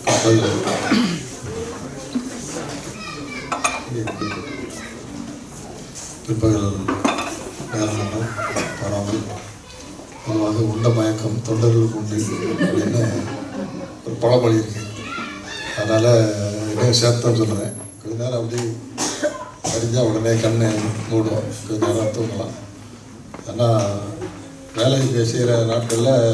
பதில் பிற்பகல் நேரம் வராமல் பொதுவாக உண்ட மயக்கம் தொண்டர்களுக்கு உண்டு அப்படின்னு ஒரு பழமொழி இருக்கு அதனால் என்னையும் சேர்த்தான் சொல்கிறேன் கொஞ்ச நேரம் அப்படியே படிஞ்சால் உடனே கண்ணை மூடும் கொஞ்ச நேரம் தூங்கலாம் ஆனால் வேலைக்கு செய்கிற நாட்களில்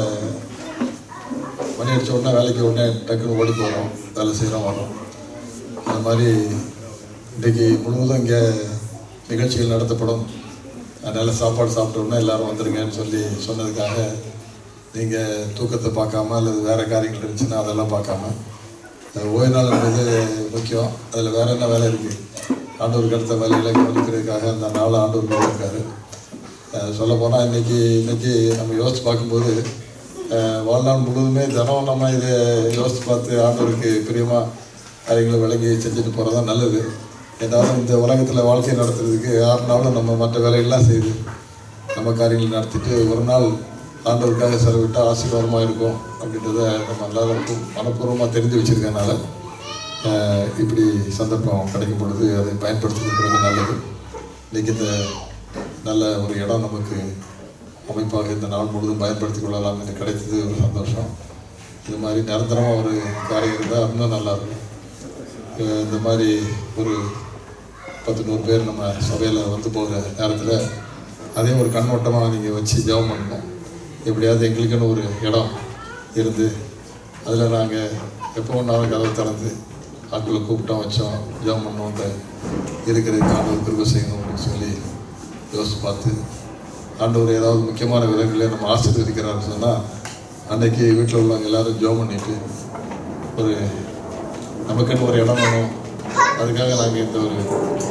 மணி அடிச்ச உடனே வேலைக்கு உடனே டக்குன்னு ஓடி போகிறோம் வேலை செய்கிறோம் வரோம் அந்த மாதிரி இன்றைக்கி முழுவதும் இங்கே நிகழ்ச்சிகள் நடத்தப்படும் அதனால் சாப்பாடு சாப்பிட்ட உடனே எல்லாரும் வந்துருங்கன்னு சொல்லி சொன்னதுக்காக நீங்கள் தூக்கத்தை பார்க்காம அல்லது வேறு காரியங்கள் இருந்துச்சுன்னா அதெல்லாம் பார்க்காம அஹ் ஓய்வு நாள் என்பது முக்கியம் அதில் வேறு என்ன வேலை இருக்குது ஆண்டவருக்கு அடுத்த வேலைகளை கவனிக்கிறதுக்காக அந்த நாலு ஆண்டவர் இருக்காரு சொல்ல போனால் இன்னைக்கு இன்னைக்கு நம்ம யோசித்து பார்க்கும்போது அஹ் வாழ்நாள் முழுவதுமே தினம் நம்ம இதை யோசித்து பார்த்து ஆண்டவருக்கு பிரியமாக காரியங்களை விளங்கி செஞ்சுட்டு போகிறது தான் நல்லது ஏதாவது இந்த உலகத்தில் வாழ்க்கை நடத்துறதுக்கு ஆறு நாளும் நம்ம மற்ற வேலைகள்லாம் செய்து நம்ம காரியங்களை நடத்திட்டு ஒரு நாள் ஆண்டவருக்காக செலவிட்டால் ஆசீர்வாதமாக இருக்கும் அப்படின்றத நம்ம எல்லாருக்கும் மனப்பூர்வமாக தெரிஞ்சு வச்சுருக்கனால இப்படி சந்தர்ப்பம் கிடைக்கும் பொழுது அதை பயன்படுத்திக்கிறது நல்லது இன்றைக்கி இந்த நல்ல ஒரு இடம் நமக்கு அமைப்பாக இந்த நாள் முழுவதும் பயன்படுத்தி கொள்ளலாம் என்று கிடைத்தது ஒரு சந்தோஷம் இது மாதிரி நிரந்தரமாக ஒரு காரியம் இருந்தால் இன்னும் நல்லாயிருக்கும் அஹ் இந்த மாதிரி ஒரு பத்து நூறு பேர் நம்ம சபையில் வந்து போகிற நேரத்தில் அதே ஒரு கண்ணோட்டமாக நீங்கள் வச்சு ஜெபம் பண்ணணும் எப்படியாவது எங்களுக்குன்னு ஒரு இடம் இருந்து அதில் நாங்கள் எப்போ ஒன்றாலும் கதவை திறந்து ஆட்களை கூப்பிட்டோம் வச்சோம் ஜெபம் பண்ணோன்ற இருக்கிறதுக்கு ஆண்டவர் கிருபை செய்யணும் அப்படின்னு சொல்லி யோசித்து பார்த்து ஆண்டவர் ஏதாவது முக்கியமான விதங்களை நம்ம ஆசீர்வதிக்கிறாருன்னு சொன்னால் அன்னைக்கு வீட்டில் உள்ளவங்க எல்லாரும் ஜெபம் பண்ணிட்டு ஒரு நமக்குன்னு ஒரு இடம் வேணும் அதுக்காக நாங்கள் இந்த ஒரு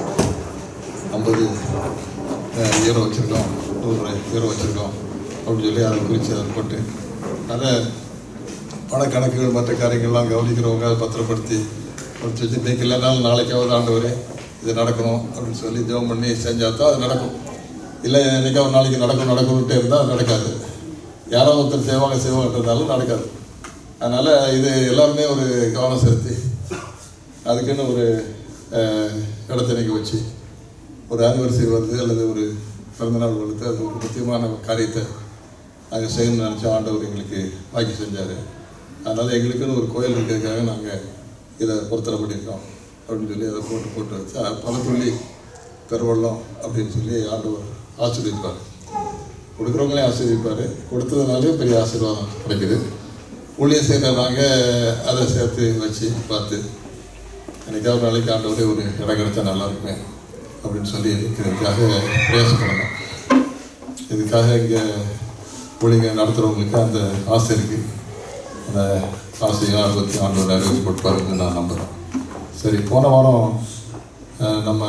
ஐம்பது ஈரோ வச்சுருக்கோம் நூறு ஈரோ வச்சுருக்கோம் அப்படின்னு சொல்லி அதை குறித்து அதை போட்டு அதை பணக்கணக்குகள் மற்ற காரியங்கள்லாம் கவனிக்கிறவங்க அதை பத்திரப்படுத்தி கொடுத்து வச்சு இன்றைக்கி இல்லைனாலும் நாளைக்காவது ஆண்டவரே இது நடக்கணும் அப்படின்னு சொல்லி ஜெபம் பண்ணி செஞ்சால் தான் அது நடக்கும் இல்லை என்னைக்காவது நாளைக்கு நடக்கும் நடக்கணுன்ட்டே இருந்தால் அது நடக்காது யாரோ ஒருத்தர் செய்வாங்க செய்வாங்கன்றதுனாலும் நடக்காது அதனால் இது எல்லாருமே ஒரு கவனம் செலுத்தி அதுக்குன்னு ஒரு அஹ், இடத்தை இன்னைக்கு வச்சு ஒரு ஆனிவர்சரி வருது அல்லது ஒரு பிறந்தநாள் வருது அது ஒரு முக்கியமான காரியத்தை நாங்கள் செய்யணும்னு நினச்சோம் ஆண்டவர் எங்களுக்கு வாக்கி செஞ்சார் அதனால் எங்களுக்குன்னு ஒரு கோயில் இருக்கிறதுக்காக நாங்கள் இதை பொருத்தனை பண்ணியிருக்கோம் அப்படின்னு சொல்லி அதை போட்டு போட்டு வச்சா பல துள்ளி பெருவெள்ளம் அப்படின்னு சொல்லி ஆண்டவர் ஆசீர்வதிப்பார் கொடுக்குறவங்களே ஆசீர்வதிப்பார் கொடுத்ததுனாலே பெரிய ஆசீர்வாதம் கிடைக்குது ஊழியம் செய்கிற நாங்கள் அதை சேர்த்து வச்சு பார்த்து என்னைக்காவது ஒரு நாளைக்கு ஆண்டவரே ஒரு இடம் கிடைச்சா நல்லா இருக்குமே அப்படின்னு சொல்லி இருக்கிறதுக்காக பிரயாசப்படணும் இதுக்காக இங்கே ஊழியங்க நடத்துகிறவங்களுக்கு அந்த ஆசை இருக்குது அந்த ஆசையும் ஆர்வத்தையும் ஆண்டவர் அறிவிச்சு கொடுப்பாருன்னு நான் நம்புகிறேன் சரி போன வாரம் அஹ், நம்ம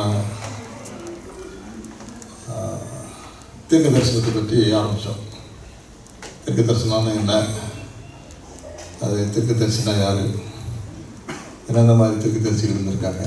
அஹ், தீர்க்க தரிசனத்தை பற்றி ஆரம்பித்தோம் தீர்க்க தரிசனம்னு என்ன அது தீர்க்க தரிசனா யார் என்னென்ன மாதிரி தீர்க்க தரிசிகள் இருந்திருக்காங்க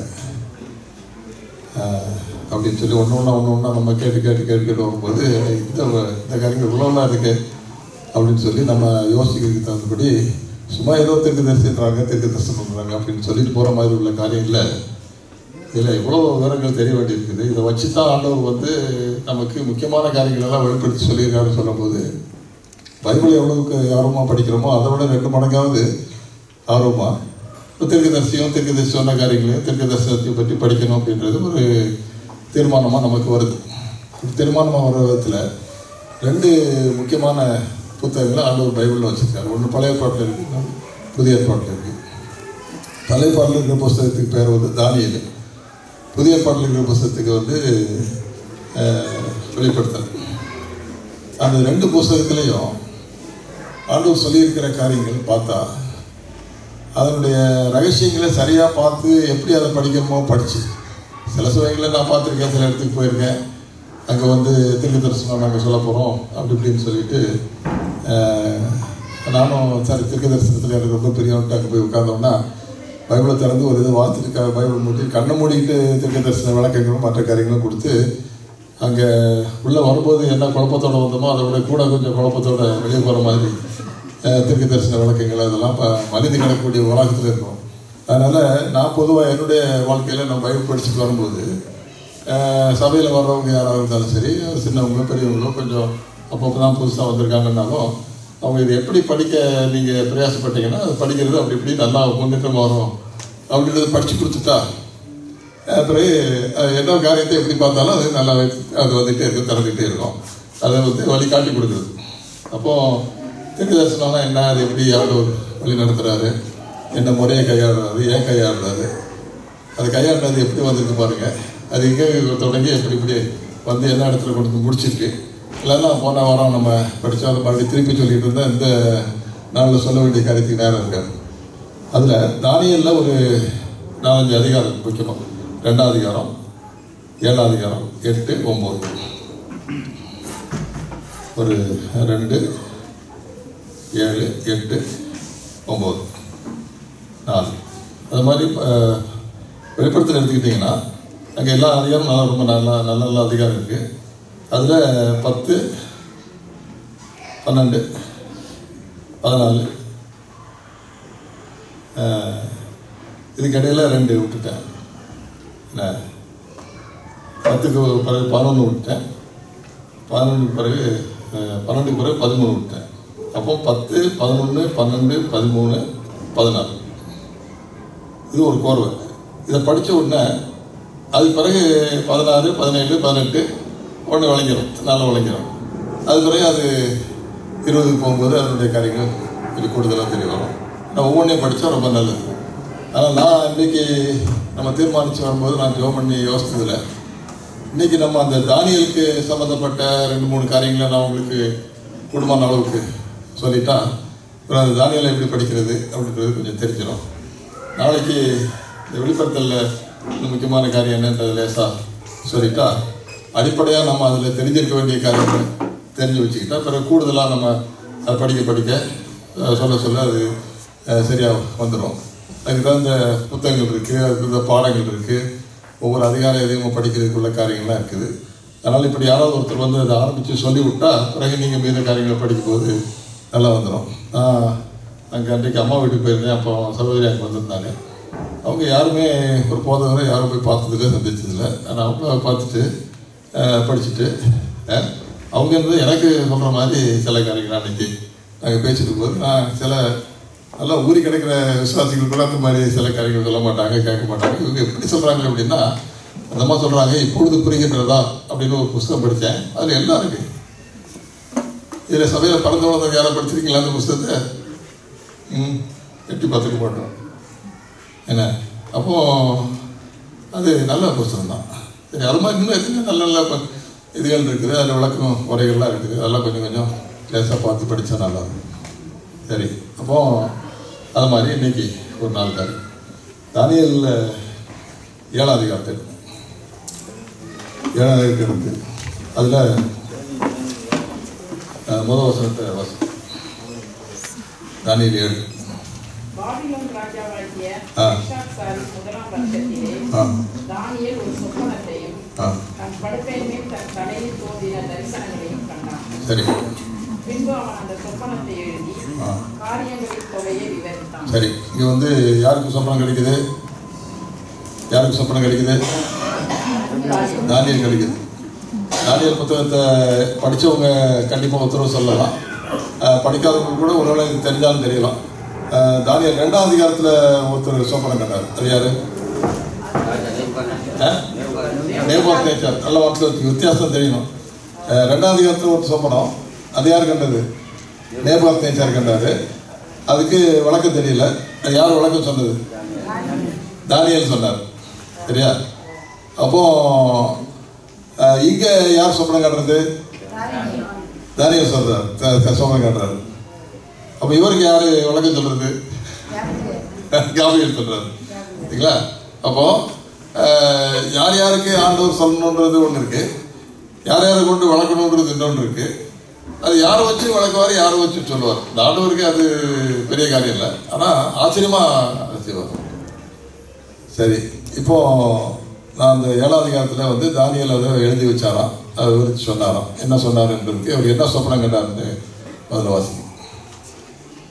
ஆஹ் அப்படின்னு சொல்லி ஒன்று ஒன்றா ஒன்று ஒன்றா நம்ம கேட்டு கேட்டு கேட்டு கேட்டு வரும்போது இந்த இந்த காரியங்கள் இவ்வளோலாம் இருக்கு அப்படின்னு சொல்லி நம்ம யோசிக்கிறதுக்கு தகுந்தபடி சும்மா ஏதோ தெற்கு தரிசின்றாங்க தெற்கு தரிசனம் பண்ணுறாங்க அப்படின்னு சொல்லிட்டு போகிற மாதிரி உள்ள காரியம் இல்லை இதில் எவ்வளோ விவரங்கள் தெரிய வேண்டியிருக்குது இதை வச்சு தான் ஆண்டவர் வந்து நமக்கு முக்கியமான காரியங்கள் எல்லாம் வெளிப்படுத்தி சொல்லியிருக்காருன்னு சொல்லும்போது பைபிள் எவ்வளவுக்கு ஆர்வமாக படிக்கிறோமோ அதை விட ரெண்டு மடங்காவது ஆர்வமாக தீர்க்கதரிசியும் தீர்க்கதரிசி சொன்ன காரியங்களையும் தீர்க்கதரிசனத்தையும் பற்றி படிக்கணும் அப்படின்றது ஒரு தீர்மானமாக நமக்கு வருது இப்படி தீர்மானமாக வர விதத்தில் ரெண்டு முக்கியமான புத்தகங்களை ஆண்டவர் பைபிளில் வச்சுருக்காரு ஒன்று பழைய ஏற்பாட்டில் இருக்குது இன்னொன்று புதிய ஏற்பாட்டில் இருக்குது பழைய ஏற்பாட்டில் இருக்கிற புஸ்தகத்துக்கு பேர் வந்து தானியல் புதிய ஏற்பாட்டில் இருக்கிற புஸ்தகத்துக்கு வந்து அஹ், வெளிப்படுத்தல் அந்த ரெண்டு புஸ்தகத்திலையும் ஆண்டவர் சொல்லியிருக்கிற காரியங்கள் பார்த்தா அதனுடைய ரகசியங்களை சரியாக பார்த்து எப்படி அதை படிக்கணுமோ படித்து சில சமயங்களை நான் பார்த்துருக்கேன் சில இடத்துக்கு போயிருக்கேன் அங்கே வந்து திருக்கு தரிசனம் நாங்கள் சொல்ல போகிறோம் அப்படி இப்படின்னு சொல்லிட்டு அஹ், நானும் சரி திருக்கு தரிசனத்தில் எனக்கு ரொம்ப பெரியவன்ட்டு அங்கே போய் உட்காந்தோம்னா பைபிளை திறந்து ஒரு இது வாசிட்டு பைபிள் மூடி கண்ணை மூடிக்கிட்டு திருக்கு தரிசன விளக்கங்களும் மற்ற காரியங்களும் கொடுத்து அங்கே உள்ளே வரும்போது என்ன குழப்பத்தோட வந்தோமோ அதை விட கூட கொஞ்சம் குழப்பத்தோட வெளியே போகிற மாதிரி அஹ், தீர்க்க தரிசன விளக்கங்கள் அதெல்லாம் இப்போ மனித கிடக்கக்கூடிய உலகத்தில் இருக்கும் அதனால் நான் பொதுவாக என்னுடைய வாழ்க்கையில் நான் பைபிள் படிச்சுட்டு வரும்போது சபையில் வர்றவங்க யாராவது இருந்தாலும் சரி சின்னவங்களோ பெரியவங்களோ கொஞ்சம் அப்பப்போ தான் புதுசாக வந்திருக்காங்கன்னாலும் அவங்க இது எப்படி படிக்க நீங்கள் பிரயாசப்பட்டீங்கன்னா அது படிக்கிறது அப்படி இப்படி நல்லா முன்னேற்றம் வரும் அப்படின்றத படித்து கொடுத்துட்டா அஹ் பிறகு அஹ் என்ன காரியத்தை எப்படி பார்த்தாலும் அது நல்லா அது வந்துகிட்டே இருக்கும் திறந்துக்கிட்டே இருக்கும் அதை வந்து வழி காட்டி கொடுக்குறது அப்போது தீர்க்க தரிசனம்னா என்ன அது எப்படி ஆண்டவர் வழி நடத்துகிறாரு என்ன முறையை கையாடுறாரு ஏன் கையாடுறாரு அது கையாடுறது எப்படி வந்திருக்கு பாருங்க அது எங்கே தொடங்கி எப்படி இப்படி வந்து என்ன இடத்துல கொண்டு வந்து முடிச்சிருக்கு இல்லைன்னா போன வாரம் நம்ம படித்தோம் அதை மறுபடியும் திருப்பி சொல்லிட்டு இருந்தால் இந்த நாளில் சொல்ல வேண்டிய காரியத்துக்கு நேரம் இருக்காது அதில் தானியலில் ஒரு நாலஞ்சு அதிகாரம் முக்கியமாக ரெண்டாம் அதிகாரம் ஏழாம் அதிகாரம் எட்டு ஒம்பது ஒரு ரெண்டு ஏழு எட்டு ஒம்பது நாலு அது மாதிரி அஹ், வெளிப்படுத்தல் எடுத்துக்கிட்டிங்கன்னா அங்கே எல்லா அதிகாரம் நல்லா ரொம்ப நல்லா நல்ல நல்ல அதிகாரம் இருக்குது அதில் பத்து பன்னெண்டு பதினாலு அஹ், இதுக்கு இடையில ரெண்டு விட்டுட்டேன் என்ன பத்துக்கு பிறகு பதினொன்று விட்டேன் பதினொன்றுக்கு பிறகு அஹ், பன்னெண்டுக்கு பிறகு பதிமூணு விட்டேன் அப்போ பத்து பதினொன்று பன்னெண்டு பதிமூணு பதினாலு இது ஒரு கோர்வை இதை படித்த உடனே அதுக்கு பிறகு பதினாறு பதினேழு பதினெட்டு ஒன்று விளங்கிடும் நல்லா விளங்கிடும் அது பிறகு அது இருபதுக்கு போகும்போது அதனுடைய காரியங்கள் கொஞ்சம் கூடுதலாக தெரிய வரும் நான் ஒவ்வொன்றையும் படித்தா ரொம்ப நல்லது ஆனால் நான் இன்னைக்கு நம்ம தீர்மானித்து வரும்போது நான் ஜோ பண்ணி யோசித்ததில்லை இன்னைக்கு நம்ம அந்த தானியலுக்கு சம்மந்தப்பட்ட ரெண்டு மூணு காரியங்களை நான் உங்களுக்கு கூடுமான அளவுக்கு சொல்லிட்டா அப்புறம் அந்த தானியலை எப்படி படிக்கிறது அப்படின்றது கொஞ்சம் தெரிஞ்சிடும் நாளைக்கு இந்த வெளிப்படுத்தலில் இந்த முக்கியமான காரியம் என்னன்றது லேசாக சொல்லிட்டா அடிப்படையாக நம்ம அதில் தெரிஞ்சிருக்க வேண்டிய காரியங்களை தெரிஞ்சு வச்சுக்கிட்டா பிறகு கூடுதலாக நம்ம அதை படிக்க படிக்க அஹ், சொல்ல சொல்ல அது சரியாக வந்துடும் அதுக்கு தகுந்த புத்தகங்கள் இருக்குது அதுக்கு தகுந்த பாடங்கள் இருக்குது ஒவ்வொரு அதிகார எதையும் படிக்கிறதுக்குள்ள காரியங்கள்லாம் இருக்குது அதனால் இப்படி யாராவது ஒருத்தர் வந்து அதை ஆரம்பித்து சொல்லி விட்டா பிறகு நீங்கள் மீத காரியங்களை படிக்கும்போது நல்லா வந்துடும் நான் அங்கே அன்றைக்கு அம்மா வீட்டுக்கு போயிருந்தேன் அப்போ சகோதரி அங்கே வந்திருந்தாங்க அவங்க யாருமே ஒரு போதவரை யாரும் போய் பார்த்ததில்ல சந்திச்சதில்லை ஆனால் அவங்க பார்த்துட்டு அஹ், படிச்சுட்டு அஹ், அவங்க இருந்து எனக்கு சொல்கிற மாதிரி சில காரியங்கள் அன்னைக்கு நாங்கள் பேசிட்டு இருக்கும்போது நான் சில நல்லா ஊறி கிடைக்கிற விசுவாசிகள் கூட அந்த மாதிரி சில காரியங்கள் சொல்ல மாட்டாங்க கேட்க மாட்டாங்க இவங்க எப்படி சொல்கிறாங்க அப்படின்னா அந்த மாதிரி சொல்கிறாங்க இப்பொழுது புரிகின்றதா அப்படின்னு ஒரு புஸ்தகம் படித்தேன் அதில் எல்லாம் இருக்குது இதில் சபையில் பறந்து வளர்ந்தவங்க யாரும் படிச்சிருக்கீங்களா அந்த புஸ்தகத்தை ம் எட்டி பார்த்துக்க மாட்டோம் என்ன அப்போ அது நல்ல புஸ்தகம் தான் சரி அது மாதிரி இன்னும் எத்தனை நல்ல நல்ல ப- இதுகள் இருக்குது அதில் விளக்கம் உரைகள்லாம் இருக்குது அதெல்லாம் கொஞ்சம் கொஞ்சம் லேசாக பார்த்து படித்தா நல்லா இருக்கும் சரி அப்போ அது மாதிரி இன்னைக்கு ஒரு நாள் காரியம் தானியலில் ஏழாம் அதிகாரத்தை எடுப்போம். ஏழாம் அதிகாரத்தை எடுத்து அதில் முதல் வசனத்தை வாசி தானியல் ஏழு பாபிலோன் ராஜாவாகிய ஆ. பெல்ஷாத்சாரின் முதலாம் வருஷத்திலே ஆ தானியேல் ஒரு சொப்பனத்தையும் ஆ தன் படுக்கையின் மேல் தன் தலையில் தோன்றின தரிசனங்களையும் கண்டான் சரி பின்பு அவன் அந்த சொப்பனத்தை எழுதி ஆ காரியங்களின் தொகையை விவரித்தான் சரி இங்கே வந்து யாருக்கு சொப்பனம் கிடைக்குது யாருக்கு சொப்பனம் கிடைக்குது தானியல் கிடைக்குது தானியல் புத்தகத்தை படித்தவங்க கண்டிப்பாக உத்தரவு சொல்லலாம் அஹ், படிக்காதவங்க கூட ஒருவேளை இது தெரிஞ்சாலும் தெரியலாம் அஹ், தானியல் ரெண்டாம் அதிகாரத்தில் ஒருத்தர் சொப்பனம் கண்டார் அது யாரு நேபாத் நேச்சர் நல்ல வார்த்தை வித்தியாசம் தெரியணும் அஹ், ரெண்டாம் அதிகாரத்தில் ஒரு சொப்பனம் அது யார் கண்டது நேபாத் நேச்சர் கண்டாரு அதுக்கு விளக்கம் தெரியல அது யார் விளக்கம் சொன்னது தானியல் சொன்னார் சரியா அப்போ அஹ், இங்க யார் சொப்பனம் காட்டுறது தானியல் சொல்றார் த- த- சொப்பனம் காட்டுறாரு அப்போ இவருக்கு யாரு விளக்கம் சொல்றது காவியல் சொல்றாரு சரிங்களா அப்போ அஹ், யார் யாருக்கு ஆண்டவர் சொல்லணுன்றது ஒன்று இருக்கு யார் யாரை கொண்டு வளர்க்கணுன்றது இன்னொன்று இருக்கு அது யாரை வச்சு வளர்க்குவார் யாரை வச்சு சொல்லுவார் இந்த ஆண்டவருக்கு அது பெரிய காரியம் இல்லை ஆனால் ஆச்சரியமா அது செய்வார் சரி இப்போ நான் அந்த ஏழாவது அதிகாரத்தில் வந்து தானியல் அதை எழுதி வச்சாராம் அதை விவரித்து சொன்னாராம் என்ன சொன்னார் என்பதுக்கு அவர் என்ன சொப்பனம் கண்டாருன்னு முதல்ல வாசிக்கும்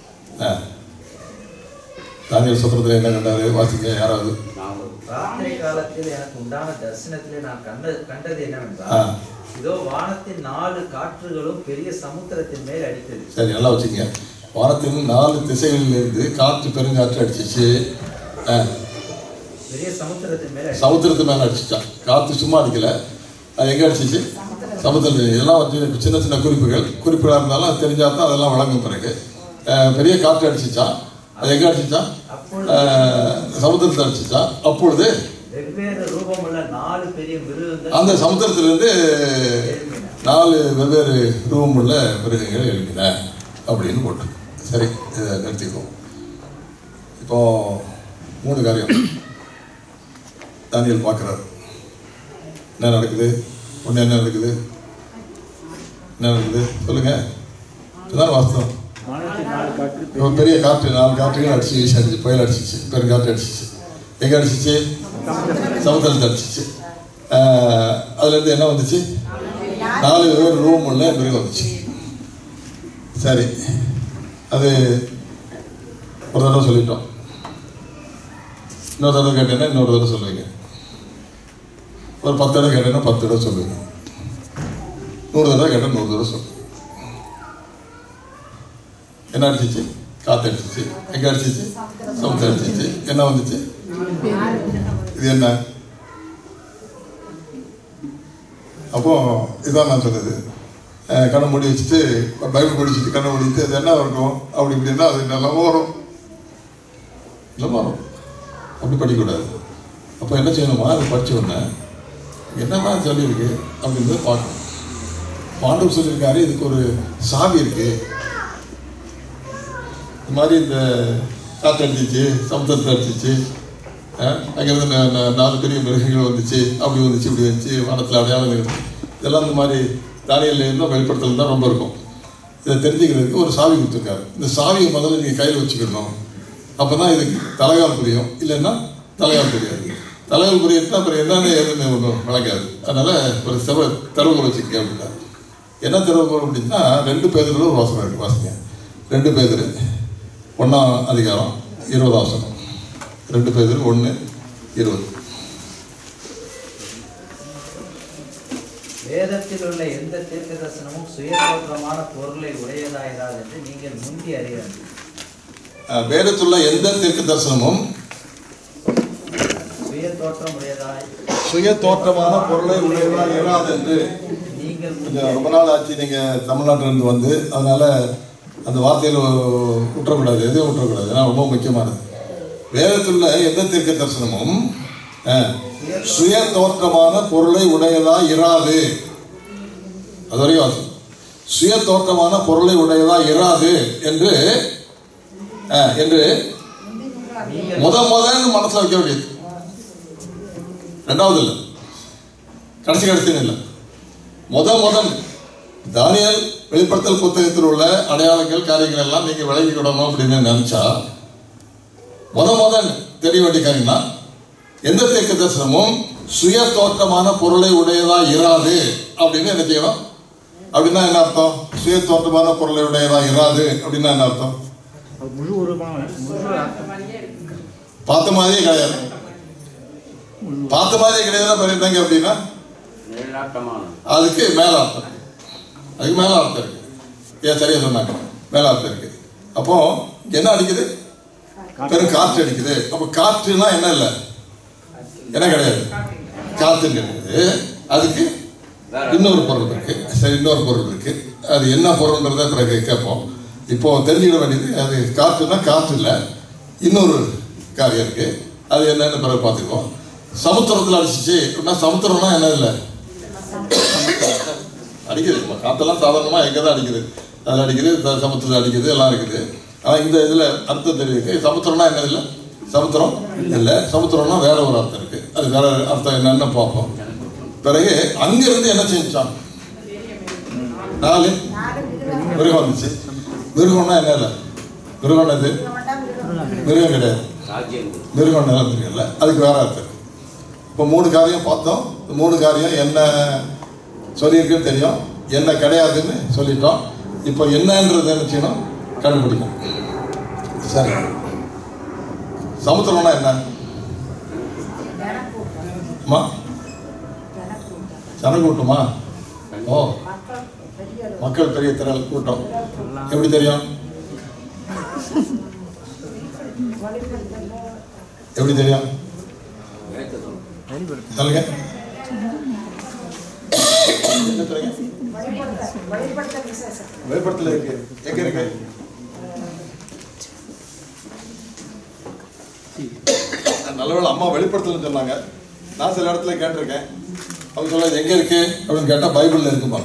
ஆ தானியல் சுத்திரத்தில் என்ன கண்டாரு வாசிங்க யாராவது ராத்திரி காலத்தில் எனக்கு உண்டான தரிசனத்திலே நான் கண்ட கண்டது ஆ. என்னவென்றால் இதோ வானத்தின் நாலு காற்றுகளும் பெரிய சமுத்திரத்தின் மேல் அடித்தது சரி நல்லா வச்சுங்க வானத்தின் நாலு திசைகளில் இருந்து காற்று பெருங்காற்று அடிச்சிச்சு ஆ, பெரிய சமுத்திரத்தின் மேல் அடித்தது. சமுத்திரத்து மேலே அடிச்சிச்சான் காற்று சும்மா அடிக்கல அது எங்கே அடிச்சிச்சு சமுத்திரத்தில் இதெல்லாம் வந்து சின்ன சின்ன குறிப்புகள் குறிப்புகளாக இருந்தாலும் அது தெரிஞ்சால் தான் அதெல்லாம் வழங்கும் பிறகு ஆ, பெரிய காற்று அடிச்சிச்சான் அது எங்கே அடிச்சிச்சான் அப்பொழுது ஆ, சமுத்திரத்தில் அடிச்சிச்சான் அப்பொழுது வெவ்வேறு ரூபமுள்ள நாலு பெரிய மிருகங்கள் அந்த சமுத்திரத்திலிருந்து எழும்பின. நாலு வெவ்வேறு ரூம் உள்ள மிருகங்கள் எழுப்பின அப்படின்னு போட்டு சரி இதை நிறுத்திக்குவோம் இப்போ மூணு காரியம் தானியல் பார்க்குறாரு என்ன நடக்குது ஒன்று என்ன நடக்குது என்ன நடக்குது சொல்லுங்க இதுதான் வாஸ்தவம் வானத்தின் நாலு காற்று இப்போ பெரிய காற்று நாலு காற்றுகள் அடிச்சு வீசி அடிச்சு புயல் அடிச்சிச்சு பெருங்காற்று அடிச்சிச்சு எங்கே அடிச்சிச்சு சமுத்திரத்தில் அடிச்சிச்சு ஆஹ் அதுலேருந்து என்ன வந்துச்சு நாலு பேர் ரூம் உள்ள மிருகம் வந்துச்சு சரி அது ஒரு தடவை சொல்லிட்டோம் இன்னொரு தடவை கேட்டேன்னா இன்னொரு தடவை சொல்லுவீங்க ஒரு பத்து தடவை கேட்டேன்னா பத்து தடவை சொல்லுவீங்க நூறு தடவை கேட்டால் நூறு தடவை சொல்லுவீங்க என்ன அடிச்சிச்சு காற்று அடிச்சிச்சு எங்கே அடிச்சிச்சு சமுத்திரம் அடிச்சிச்சு என்ன வந்துச்சு இது என்ன அப்போ இதான் நான் சொன்னது அஹ் கண்ணை மூடி வச்சுட்டு பைபிள் படிச்சுட்டு கண்ணை மூடிட்டு அது என்ன இருக்கும் அப்படி இப்படின்னா அது நல்லா வரும் நல்லா வரும் அப்படி படிக்கக்கூடாது அப்போ என்ன செய்யணுமா அதை படிச்ச உடனே என்னமா சொல்லியிருக்கு அப்படின்றத பார்க்கணும் பாண்டவர் சொல்லியிருக்காரு இதுக்கு ஒரு சாவி இருக்கு இந்த மாதிரி இந்த காற்று அடிச்சிச்சு சமுத்திரத்தை அடிச்சிச்சு அங்கேருந்து நா- நா- நாலு பெரிய மிருகங்கள் வந்துச்சு அப்படி வந்துச்சு இப்படி வந்துச்சு வானத்தில் அடையாளம் இருக்கு இதெல்லாம் இந்த மாதிரி தானியல்ல இருந்தால் வெளிப்படுத்தல் தான் ரொம்ப இருக்கும் இதை தெரிஞ்சுக்கிறதுக்கு ஒரு சாவி கொடுத்துருக்காரு இந்த சாவியை முதல்ல நீங்கள் கையில் வச்சுக்கணும் அப்போ தான் இதுக்கு தலைகால் புரியும் இல்லைன்னா தலைகால் புரியாது தலைகால் புரியுதுன்னா அப்புறம் என்னென்ன ஏதுன்னு ஒன்றும் விளக்காது அதனால் ஒரு செவ திறவுகோல் வச்சுக்க அப்படின்னா என்ன திறவுகோல் அப்படின்னா ரெண்டு பேதில் ஒரு வாசனம் இருக்குது வாசிங்க ரெண்டு பேதில் ஒன்றாம் அதிகாரம் இருபதாம் வசனம் ரெண்டு பேதில் ஒன்று இருபது வேதத்தில் உள்ள எந்த தீர்க்க தரிசனமும் சுயதோற்றமான பொருளை உடையதாயிராது என்று நீங்கள் முந்தி அறிய வேண்டும் அஹ், வேதத்துள்ள எந்த தீர்க்க தரிசனமும் சுய தோற்றம் உடையதாய் சுய தோற்றமான பொருளை உடையதாக இராது என்று நீங்கள் முந்தி கொஞ்சம் ரொம்ப நாள் ஆச்சு நீங்கள் தமிழ்நாட்டிலிருந்து வந்து அதனால் அந்த வார்த்தையில் விட்டுறக்கூடாது எதையும் விட்டுறக்கூடாது ஏன்னா ரொம்ப முக்கியமானது வேதத்துள்ள எந்த தீர்க்க தரிசனமும் அஹ், சுய தோற்றமான பொருளை உடையதா இராது அது வரைக்கும் வாசி சுய தோற்றமான பொருளை உடையதா இராது என்று அஹ், என்று நீங்கள் முத முதல்னு மனசுல வைக்க வேண்டியது ரெண்டாவது இல்லை கடைசி கடைசின்னு இல்லை முத முதல் தானியல் வெளிப்படுத்தல் புத்தகத்தில் உள்ள அடையாளங்கள் காரியங்கள் எல்லாம் நீங்க விளங்கிக்கிடணும் அப்படின்னு நினைச்சா முத முதல் தெரிய வேண்டிய காரியம்னா எந்த தீர்க்க தரிசனமும் சுய தோற்றமான பொருளை உடையதா இராது அப்படின்னு என்ன செய்யணும் அப்படின்னா என்ன அர்த்தம் சுய தோற்றமான பொருளை உடையதா இராது அப்படின்னா என்ன அர்த்தம் அது முழு உருவமான முழு அந்த மாதிரியே இருக்கு பார்த்த மாதிரியே கிடையாது பார்த்த மாதிரியே கிடையாது பண்ணிட்டாங்க அப்படின்னா அதுக்கு மேல அர்த்தம் அதுக்கு மேல அர்த்தம் இருக்கு ஏன் சரியா சொன்னாங்க மேல அர்த்தம் இருக்கு அப்போ என்ன அடிக்குது பெரும் காற்று அடிக்குது அப்போ காற்றுனா என்ன இல்லை என்ன கிடையாது காற்று கிடையாது அதுக்கு இன்னொரு பொருள் இருக்கு சரி இன்னொரு பொருள் இருக்கு அது என்ன பொருள்ன்றத பிறகு கேட்போம் இப்போ தெரிஞ்சுக்க வேண்டியது அது காற்றுனா காற்று இல்லை இன்னொரு காரியம் இருக்கு அது என்னன்னு பிறகு பார்த்துக்குவோம் சமுத்திரத்தில் அடிச்சிச்சு அப்படின்னா சமுத்திரம்னா என்ன இல்லை அடிக்குது இப்போ காற்றெல்லாம் சாதாரணமாக எங்கே தான் அடிக்குது அதில் அடிக்குது ச- சமுத்திரத்தில் அடிக்குது எல்லாம் இருக்குது ஆனால் இந்த இதில் அர்த்தம் தெரியுது சமுத்திரம்னா என்ன இல்லை சமுத்திரம் இல்லை சமுத்திரம்னா வேற ஒரு அர்த்தம் இருக்குது அது வேற அர்த்தம் என்னன்னு பார்ப்போம் பிறகு அங்கிருந்து என்ன செஞ்சான் நாலு மிருகம் வந்துச்சு மிருகம்னா என்ன இல்லை மிருகம் இது மிருகம் கிடையாது மிருகம் நிலம் தெரியல அதுக்கு வேற அர்த்தம் இருக்கு இப்போ மூணு காரியம் பார்த்தோம் இந்த மூணு காரியம் என்ன சொல்லியிருக்குன்னு தெரியும் என்ன கிடையாதுன்னு சொல்லிட்டோம் இப்போ என்னன்றது என்ன செய்யணும் கண்டுபிடிக்கணும் சரி சமுத்திரம்னா என்ன அம்மா ஜனக்கூட்டமா ஓ மக்கள் பெரிய திரள் கூட்டம் எப்படி தெரியும் எப்படி தெரியும் சொல்லுங்க என்ன சொல்லுங்க வெளிப்படத்தில் இருக்கு எங்க இருக்கு நல்லவேளை அம்மா வெளிப்படுத்தலன்னு சொன்னாங்க நான் சில இடத்துல கேட்டிருக்கேன் அவங்க சொல்ல எங்க இருக்கு அப்படின்னு கேட்டா பைபிள்ல இருக்குமா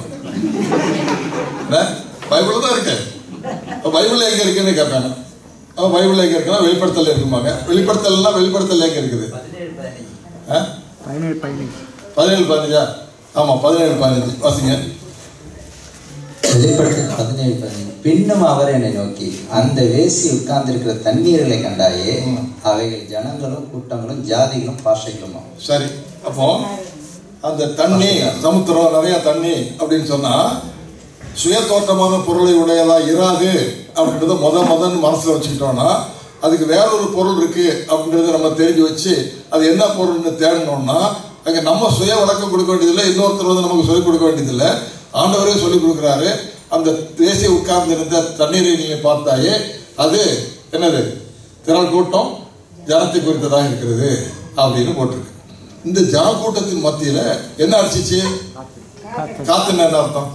பைபிள் தான் இருக்கு அப்ப பைபிள்ல எங்க இருக்குன்னு கேட்பாங்க அப்ப பைபிள்ல எங்க இருக்குன்னா வெளிப்படுத்தல இருக்குமாங்க வெளிப்படுத்தல்னா வெளிப்படுத்தல் எங்க இருக்குது பதினேழு பதினஞ்சு ஆ? பதினேழு பதினஞ்சு பதினேழு பதினஞ்சா ஆமா பதினேழு பதினஞ்சு வாசிங்க வெளிப்படுத்தல் பதினேழு பதினேழு பின்னும் அவர் என்னை நோக்கி அந்த வேசி உட்கார்ந்திருக்கிற தண்ணீர்களை கண்டாயே ம். அவைகள் ஜனங்களும் கூட்டங்களும் ஜாதிகளும் பாஷைகளும் சரி அப்போ அந்த தண்ணி சமுத்திரம் நிறைய தண்ணி அப்படின்னு சொன்னா சுய தோற்றமான பொருளை உடையதா இராது அப்படின்றத முத முதன்னு மனசுல வச்சுக்கிட்டோம்னா அதுக்கு வேற ஒரு பொருள் இருக்கு அப்படின்றத நம்ம தெரிஞ்சு வச்சு அது என்ன பொருள்னு தேடணும்னா அங்க நம்ம சுய விளக்கம் கொடுக்க வேண்டியதில்லை இன்னொருத்தர் வந்து நமக்கு சொல்லிக் கொடுக்க வேண்டியதில்லை ஆண்டவரே சொல்லிக் கொடுக்குறாரு அந்த தேசிய உட்கார்ந்திருந்த தண்ணீரை நீங்க பார்த்தாயே அது என்னது திரள் கூட்டம் ஜனத்தை குறித்ததாக இருக்கிறது அப்படின்னு போட்டிருக்கு இந்த ஜன கூட்டத்தின் மத்தியில என்ன அடிச்சிச்சு காத்துன்னு என்ன அர்த்தம்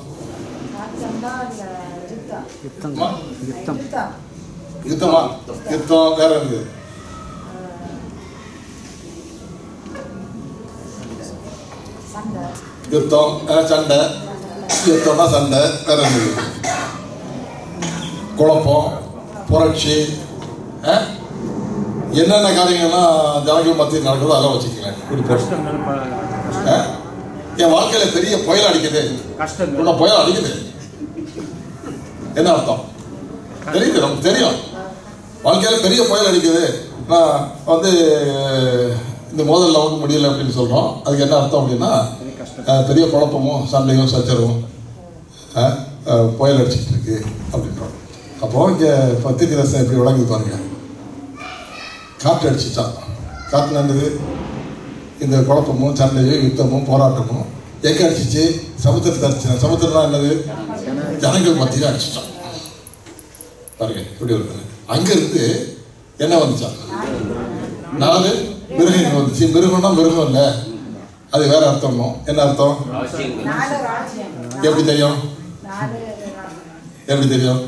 யுத்தம் அம்மா, யுத்தம் யுத்தமா யுத்தம் வேற இருக்கு யுத்தம் அஹ், சண்டை யுத்தம்னா சண்டை வேற இருக்கு குழப்பம் புரட்சி அஹ், என்னென்ன காரியங்கள்லாம் ஜனங்கள் மத்தியில் நடக்குதோ அதெல்லாம் வச்சுக்கங்களேன் இப்படி போட்டு கஷ்டங்கள் ப- அஹ், என் வாழ்க்கையில பெரிய புயல் அடிக்குது கஷ்டங்கள் உன்னை புயல் அடிக்குது என்ன அர்த்தம் தெரியுது நமக்கு தெரியும் வாழ்க்கையில பெரிய புயல் அடிக்குது நான் வந்து இந்த மோதல் நமக்கு முடியல அப்படின்னு சொல்றோம் அதுக்கு என்ன அர்த்தம் அப்படின்னா பெரிய கஷ்டம் அஹ், பெரிய குழப்பமும் சண்டையும் சச்சரவும் அஹ், அஹ், புயல் அடிச்சிட்டு இருக்கு அப்படின்றோம் அப்போ இங்க பத்திரிகை ரசம் எப்படி விளங்குது பாருங்க காற்று அடிச்சுச்சான் காற்று என்னது இந்த குழப்பமும் சண்டையும் யுத்தமும் போராட்டமும் எங்க அடிச்சிச்சு சமுத்திரத்தை அடிச்சு சமுத்திரம்னா என்னது ஜனங்கள் மத்தியில் அடிச்சிட்டான் பாருங்க எப்படி வருது அங்க இருந்து என்ன வந்துச்சான் நாலு மிருகங்கள் வந்துச்சு மிருகம்னா மிருகம் இல்லை அது வேற அர்த்தம் என்ன அர்த்தம் நாலு ராஜ்யம் எப்படி தெரியும் நாலு எப்படி தெரியும்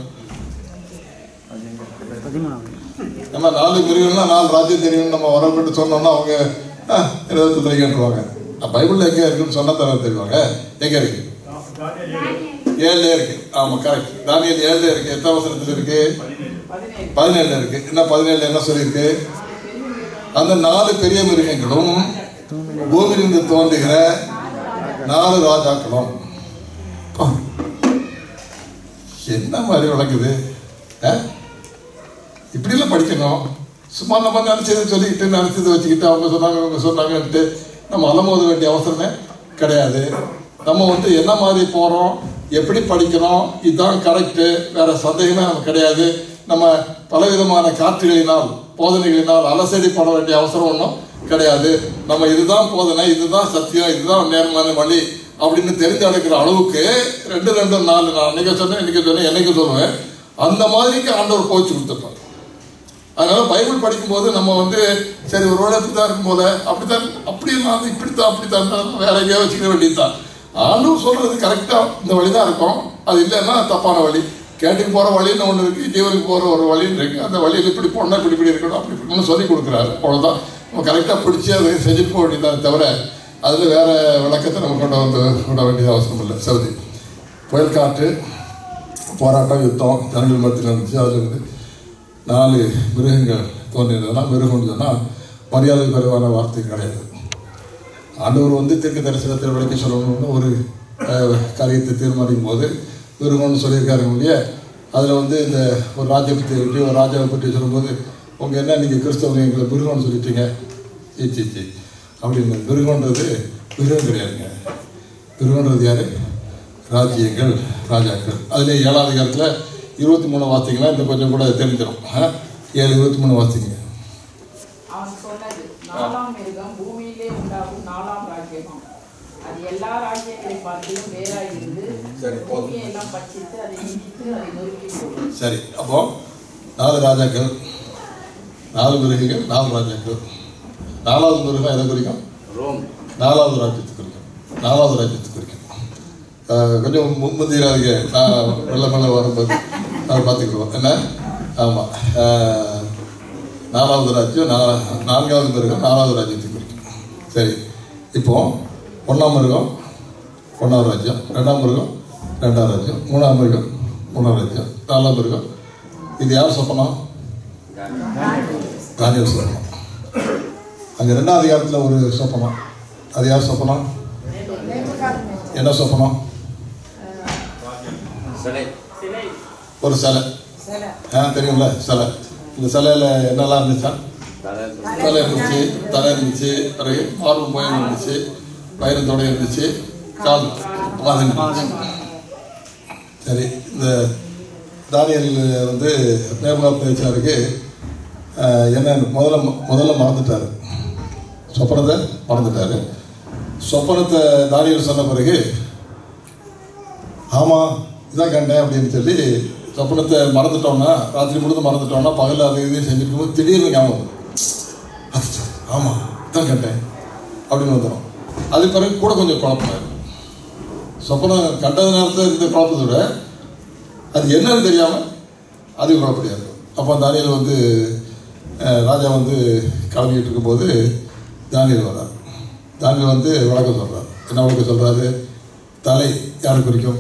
பதிமூணாவது நம்ம நாலு மிருகம்னா நாலு ராஜ்யம் தெரியும் நம்ம வரப்பட்டு சொன்னோம்னா அவங்க "ஆ, ஏதாவது சொல்றீங்கன்றுவாங்க பைபிள்ல எங்க இருக்குன்னு சொன்னா தானே தெரிவாங்க எங்க இருக்கு ஏழுல இருக்கு ஆமா கரெக்ட் தானியல் ஏழுல இருக்கு எத்தனை வசனத்துல இருக்கு பதினேழு பதினேழுல இருக்கு என்ன பதினேழுல என்ன சொல்லியிருக்கு அந்த நாலு பெரிய மிருகங்களும் பூமியிலிருந்து தோன்றுகிற நாலு ராஜாக்களும் அப்பா, என்ன மாதிரி விளக்குது ஆ? இப்படிலாம் படிக்கணும் சும்மா நம்ம நினைச்சதை சொல்லிக்கிட்டு நினைச்சதை வச்சுக்கிட்டு அவங்க சொன்னாங்க இவங்க சொன்னாங்கன்ட்டு நம்ம அலமோத வேண்டிய அவசரமே கிடையாது நம்ம வந்து என்ன மாதிரி போகிறோம் எப்படி படிக்கிறோம் இதுதான் கரெக்டு வேற சந்தேகமே நமக்கு கிடையாது நம்ம பலவிதமான காற்றுகளினால் போதனைகளினால் அலசடி பட வேண்டிய அவசரம் ஒன்றும் கிடையாது நம்ம இதுதான் போதனை இதுதான் சத்தியம் இதுதான் நேர்மையான வழி அப்படின்னு தெரிஞ்சு அடைக்கிற அளவுக்கு ரெண்டு ரெண்டு நாலு நான் அன்னைக்கு சொன்னேன் இன்னைக்கு சொன்னேன் என்னைக்கு சொல்லுவேன் அந்த மாதிரிக்கு ஆண்டவர் போச்சு கொடுத்துருப்பார் அதனால பைபிள் படிக்கும்போது நம்ம வந்து சரி ஒரு வேளை இப்படித்தான் இருக்கும் போல அப்படித்தான் அப்படி நான் இப்படித்தான் அப்படித்தான் வேற எங்கேயோ வச்சுக்க வேண்டியதுதான் ஆண்டும் சொல்றது கரெக்டா இந்த வழி தான் இருக்கும் அது இல்லைன்னா தப்பான வழி கேட்டுக்கு போற வழின்னு ஒன்று இருக்கு ஜீவனுக்கு போற ஒரு வழின்னு இருக்கு அந்த வழியில் இப்படி போனா இப்படி இப்படி இருக்கணும் அப்படி இப்படின்னு சொல்லி கொடுக்குறாரு அவ்வளவுதான் நம்ம கரெக்டா பிடிச்சி அதை செஞ்சுட்டு போக வேண்டியதானே தவிர அதுல வேற விளக்கத்தை நம்ம கொண்டு வந்து விட வேண்டியது அவசியம் இல்லை சரி புயல் காற்று போராட்டம் யுத்தம் ஜனங்கள் மத்தியில் இருந்துச்சு அதுல இருந்து நாலு மிருகங்கள் தோன்றினதுனா மிருகம்னு சொன்னால் மரியாதை குறைவான வார்த்தை கிடையாது ஆண்டவர் வந்து தெற்கு தரிசனத்தில் விளக்கி சொல்லணும்னு ஒரு அஹ், காரியத்தை தீர்மானிக்கும் போது மிருகம்னு சொல்லியிருக்காரு இல்லையா அதில் வந்து இந்த ஒரு ராஜ்யத்தை பற்றி ஒரு ராஜாவை பற்றி சொல்லும்போது உங்கள் என்ன நீங்கள் கிறிஸ்தவங்க எங்களை மிருகம்னு சொல்லிட்டீங்க சீ சீ சீ அப்படின்னு மிருகன்றது மிருகம் கிடையாதுங்க மிருகன்றது யாரு ராஜ்யங்கள் ராஜாக்கள் அதில் ஏழாவது அதிகாரத்தில் இருபத்தி மூணு வார்த்தைகள்லாம் இன்னும் கொஞ்சம் கூட தெரிஞ்சிடும் ஆ? ஏழு இருபத்தி மூணு வாசிங்க அவன் சொன்னது நாலாம் மிருகம் பூமியிலே உண்டாகும் நாலாம் ராஜ்யமாம் அது எல்லா ராஜ்யங்களை பார்த்திலும் வேறாய் இருந்து சரி, போதும். பூமியை எல்லாம் பட்சித்து அதை இடித்து அதை நொறுக்கி போடும் சரி அப்போ நாலு ராஜாக்கள் நாலு மிருகங்கள் நாலு ராஜாக்கள் நாலாவது மிருகம் எதை குறிக்கும் ரோம் நாலாவது ராஜ்யத்தை குறிக்கும் நாலாவது ராஜ்யத்தை குறிக்கும் அஹ் கொஞ்சம் மு- முந்திராதீங்க நான் மெல்ல மெல்ல வரும்போது அதை பார்த்துக்குவோம் என்ன ஆமாம் நாலாவது ராஜ்யம் நா- நான்காவது மிருகம் நாலாவது ராஜ்யத்தை குறிக்கும் சரி இப்போ ஒன்றாம் மிருகம் ஒன்றாம் ராஜ்யம் ரெண்டாம் மிருகம் ரெண்டாம் ராஜ்யம் மூணாம் மிருகம் மூணாம் ராஜ்யம் நாலாம் மிருகம் இது யார் சொப்பனம் தானியல் சொப்பனம் அங்கே ரெண்டாம் அதிகாரத்தில் ஒரு சொப்பனம் அது யார் சொப்பனம் என்ன சொப்பனம் சிலை சிலை ஒரு சிலை ஆ தெரியும்ல சிலை இந்த சிலையில் என்னெல்லாம் இருந்துச்சா தலை தலை இருந்துச்சு தலை இருந்துச்சு பிறகு மார்பு பயம் இருந்துச்சு வயிறு தொடை இருந்துச்சு கால் பாதம் இருந்துச்சு சரி இந்த தானியல் வந்து நேபாளத்து வச்சாருக்கு என்ன முதல்ல முதல்ல மறந்துட்டாரு சொப்பனத்தை மறந்துட்டாரு சொப்பனத்தை தானியல் சொன்ன பிறகு ஆமாம் இதான் கண்டேன் அப்படின்னு சொல்லி சொப்பனத்தை மறந்துட்டோம்னா ராத்திரி முழுதும் மறந்துட்டோம்னா பகலில் அதை இதையும் செஞ்சுட்டு இருக்கும்போது திடீர்னு ஞாபகம் வரும். அச்சோ, ஆமாம் இதான் கண்டேன் அப்படின்னு வந்துடும் அது பிறகு கூட கொஞ்சம் குழப்பம் சொப்பனம் கண்டது நேரத்தில் இருந்த குழப்பத்தை விட அது என்னன்னு தெரியாமல் அது குழப்படியாக இருக்கும் அப்போ தானியல் வந்து அஹ், ராஜா வந்து கிளம்பிக்கிட்டு இருக்கும்போது தானியல் வர்றார் தானியல் வந்து விளக்கம் சொல்கிறார் என்ன விளக்கம் சொல்கிறாரு தலை யாரை குறிக்கும்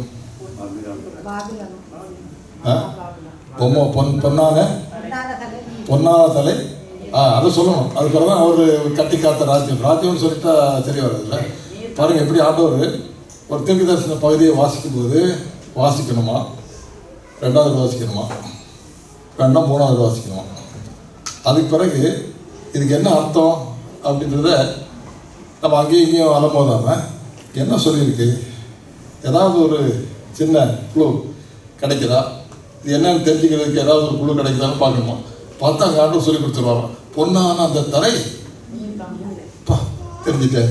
ஆ பொம்மை பொன் பொன்னான பொன்னான தலை ஆ அதை சொல்லணும் அது பிறகு தான் அவர் கட்டி காத்த ராஜ்யம் ராஜ்யம்னு சொல்லிட்டா சரி வர்றதில்ல பாருங்க எப்படி ஆண்டவர் ஒரு தீர்க்க தரிசன பகுதியை வாசிக்கும் போது வாசிக்கணுமா ரெண்டாவது வாசிக்கணுமா வேணா மூணாவது வாசிக்கணுமா அதுக்கு பிறகு இதுக்கு என்ன அர்த்தம் அப்படின்றத நம்ம அங்கேயும் இங்கேயும் அலம்போதாம என்ன சொல்லியிருக்கு ஏதாவது ஒரு சின்ன குழு கிடைக்குதா இது என்னன்னு தெரிஞ்சுக்கிறதுக்கு ஏதாவது ஒரு குழு கிடைக்குதான்னு பார்க்கணுமா பார்த்தா அங்கே ஆண்டு சொல்லி கொடுத்துருவாங்க பொண்ணான அந்த தலை பா தெரிஞ்சுட்டேன்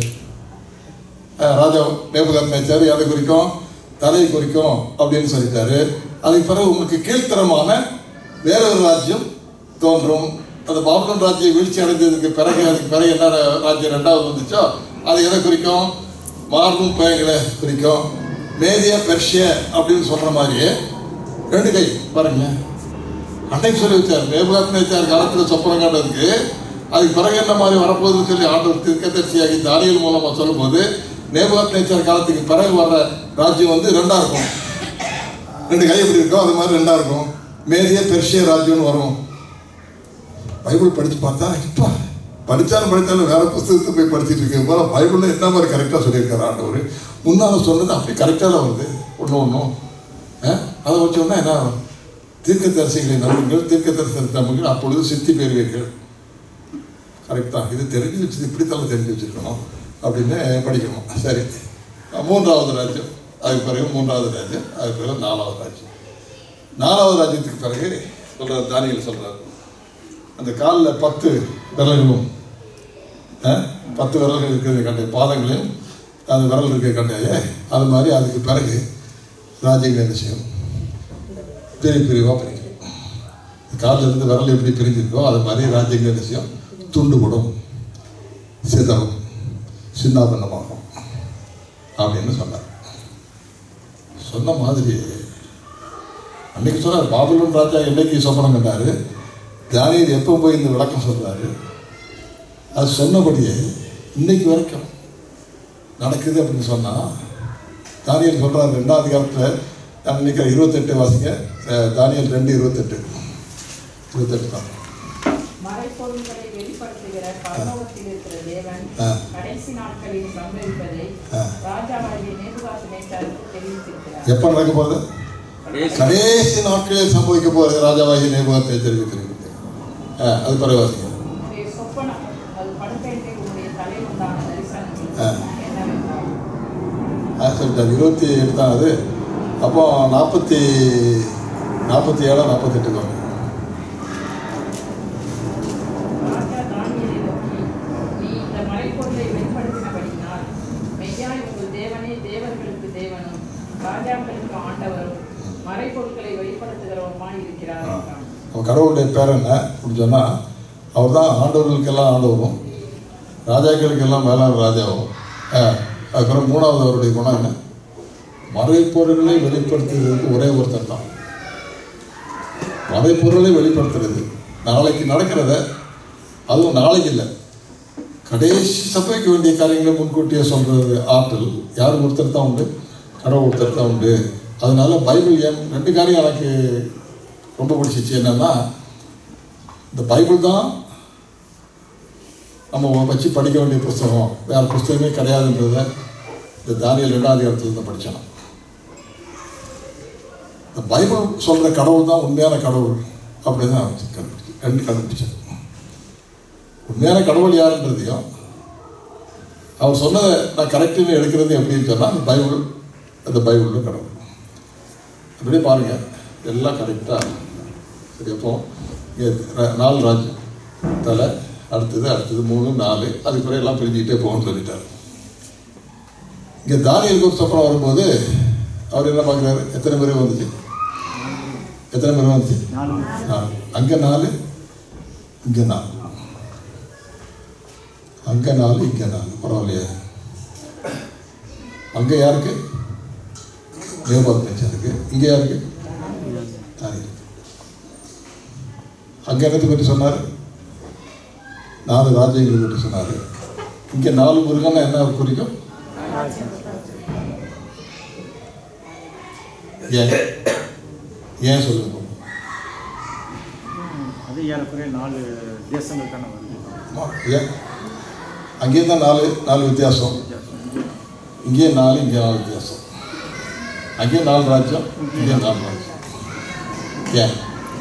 அஹ் ராஜா நேபுகாத் நேச்சார் எதை குறிக்கும் தலையை குறிக்கும் அப்படின்னு சொல்லிட்டாரு அதுக்கு பிறகு உங்களுக்கு கீழ்த்தரமான வேற ஒரு ராஜ்யம் தோன்றும் அந்த பாபுலன் ராஜ்யம் வீழ்ச்சி அடைந்ததுக்கு பிறகு அதுக்கு பிறகு என்ன ரா- ராஜ்யம் ரெண்டாவது வந்துச்சோ அது எதை குறிக்கும் மார்பும் பயங்களை குறிக்கும் மேதியா பெர்ஷிய அப்படின்னு சொல்ற மாதிரியே ரெண்டு கை பாருங்க அன்னைக்கு சொல்லி வச்சார் நேபுகாத் நேச்சார் காலத்தில் சொப்பனம் காண்டதுக்கு அதுக்கு பிறகு என்ன மாதிரி வரப்போகுதுன்னு சொல்லி ஆண்டவர் திருக்கதர்சியாகி தானியல் மூலமா சொல்லும்போது நேபுகாத் நேச்சார் காலத்துக்கு பிறகு வர்ற ராஜ்யம் வந்து ரெண்டா இருக்கும் ரெண்டு கை எப்படி இருக்கோ அது மாதிரி ரெண்டா இருக்கும் மேதிய பெர்ஷிய ராஜ்யம்னு வரும் பைபிள் படிச்சு பார்த்தா இப்போ படித்தாலும் படித்தாலும் வேற புஸ்தகத்தை போய் படிச்சுட்டு இருக்க போல பைபிளில் என்ன மாதிரி கரெக்டாக சொல்லியிருக்காரு ஆண்டவர் முன்னால் சொன்னது அப்படி கரெக்டாக தான் வருது ஒன்று ஒன்றும் அதை வச்சோன்னா என்ன தீர்க்க தரிசிகளை நம்புங்கள் தீர்க்க தரிசனத்தை நம்புங்கள் அப்பொழுது சித்தி பெறுவீர்கள் கரெக்ட் தான் இது தெரிஞ்சு வச்சு இப்படித்தான் தெரிஞ்சு வச்சிருக்கணும் அப்படின்னு படிக்கணும் சரி மூன்றாவது ராஜ்யம் அதுக்கு பிறகு மூன்றாவது ராஜ்யம் அதுக்கு பிறகு நாலாவது ராஜ்யம் நாலாவது ராஜ்யத்துக்கு பிறகு சொல்றாரு தானியல் சொல்றாரு அந்த காலில் பத்து விரல்களும் அஹ், பத்து விரல்கள் இருக்கிறது கண்டே பாதங்களையும் அந்த விரல் இருக்க கண்டையே அது மாதிரி அதுக்கு பிறகு ராஜ்யங்கள் என்ன செய்யும் பிரி பிரிவாக பிரிக்கும் காலில் இருந்து விரல் எப்படி பிரிஞ்சிருக்கோ அது மாதிரி ராஜ்யங்கள் என்ன செய்யும் துண்டுபடும் சிதறும் சின்னாபின்னமாகும் அப்படின்னு சொன்னார் சொன்ன மாதிரி அன்னைக்கு சொன்னார் பாபுலன் ராஜா என்னைக்கு சொப்பனம் கண்டாரு தானியல் எப்போ போய் இந்த விளக்கம் சொல்றாரு அது சொன்னபடியே இன்னைக்கு வரைக்கும் நடக்குது அப்படின்னு சொன்னா தானியல் சொல்றாரு ரெண்டாவது காலத்தில் நான் நினைக்கிறேன் இருபத்தெட்டு வாசிங்க அஹ், தானியல் ரெண்டு இருபத்தெட்டு இருபத்தெட்டு தான் மறைப்பொருள்களை வெளிப்படுத்துகிற பரலோகத்தில் இருக்கிற தேவன் ஆ. கடைசி நாட்களில் சம்பவிப்பதை ஆ. ராஜாவாகிய நேபுகாத்நேச்சாருக்கு தெரிவித்திருக்கிறார் எப்போ நடக்க போகுது கடைசி கடைசி நாட்களில் சம்பவிக்க போகிறது ராஜாவாகி நேபுகாத்தை தெரிவித்து தெரிவித்து அது பிறகு வாசிங்க உன்னுடைய சொப்பனம் அது படுக்கையிலே உன்னுடைய தலை உண்டான தரிசனம் ஆ. என்னவென்றால் ஆ சொல்லிட்டார் இருபத்தி எட்டு தான் அது அப்போ நாற்பத்தி நாற்பத்தி ஏழா நாற்பத்தெட்டு தான் ஆபிரகாம்களுக்கு ஆண்டவரும் மறைபொருட்களை வெளிப்படுத்துகிறவருமாய் இருக்கிறார் என்றான். அவன் கடவுளுடைய பேர் என்ன அப்படின்னு சொன்னால் அவர் தான் ஆண்டவர்களுக்கெல்லாம் ஆண்டவரும் ராஜாக்களுக்கெல்லாம் மேலான ராஜாவும் ஆ, அதுக்கப்புறம் மூணாவது அவருடைய குணம் என்ன மறைப்பொருள்களை வெளிப்படுத்துறதுக்கு ஒரே ஒருத்தர் தான் மறைப்பொருளை வெளிப்படுத்துறது நாளைக்கு நடக்கிறத அதுவும் நாளைக்கு இல்லை கடைசி சபைக்கு வேண்டிய காரியங்களை முன்கூட்டியே சொல்றது ஆற்றல் யார் ஒருத்தர் தான் உண்டு கடவுள் ஒருத்தர் தான் உண்டு அதனால பைபிள் ஏன் ரெண்டு காரியம் எனக்கு ரொம்ப பிடிச்சிச்சு என்னன்னா இந்த பைபிள் தான் நம்ம வச்சு படிக்க வேண்டிய புஸ்தகம் வேறு புஸ்தகமே கிடையாதுன்றத இந்த தானியல் ரெண்டாவது இடத்துல தான் படித்தேன் நான். இந்த பைபிள் சொல்கிற கடவுள் தான் உண்மையான கடவுள் அப்படின்னு நான் கண்டுபிடிச்சேன் ரெண்டு கண்டுபிடிச்சேன் உண்மையான கடவுள் யாருன்றதையும் அவர் சொன்னதை நான் கரெக்டுன்னு எடுக்கிறது எப்படின்னு சொன்னால் அந்த பைபிள் அந்த பைபிளில் கடவுள் அப்படியே பாருங்கள் எல்லாம் கரெக்டாக சரி அப்போ இங்கே ர- நாலு ராஜ்யம் தலை அடுத்தது அடுத்தது மூணு நாலு அதுக்கு பிறகு எல்லாம் பிரிஞ்சுக்கிட்டே போகணும்னு சொல்லிட்டார் இங்கே தானியலுக்கு ஒரு சொப்பனம் வரும்போது அவர் என்ன பார்க்குறாரு எத்தனை பேர் வந்துச்சு எத்தனை பேர் வந்துச்சு நாலு நாலு அங்கே நாலு இங்கே நாலு அங்கே நாலு இங்கே நாலு பரவாயில்லையே அங்கே யாருக்கு தேவபாத் இருக்கு இங்கே யாருக்கு தானியல் அங்கே என்னத்தை பற்றி சொன்னார் நாலு ராஜ்யங்களை பற்றி சொன்னார் இங்கே நாலு முருகன்னா என்ன குறிக்கும் ஏன் ஏன் சொல்லுங்க அது ஏறக்குறைய நாலு தேசங்களுக்கான வருது ஆமா, ஏன் அங்கேயும் தான் நாலு நாலு வித்தியாசம் இங்கே நாலு இங்கே நாலு வித்தியாசம் அங்கேயும் நாலு ராஜ்யம் இங்கே நாலு ராஜ்யம் ஏன்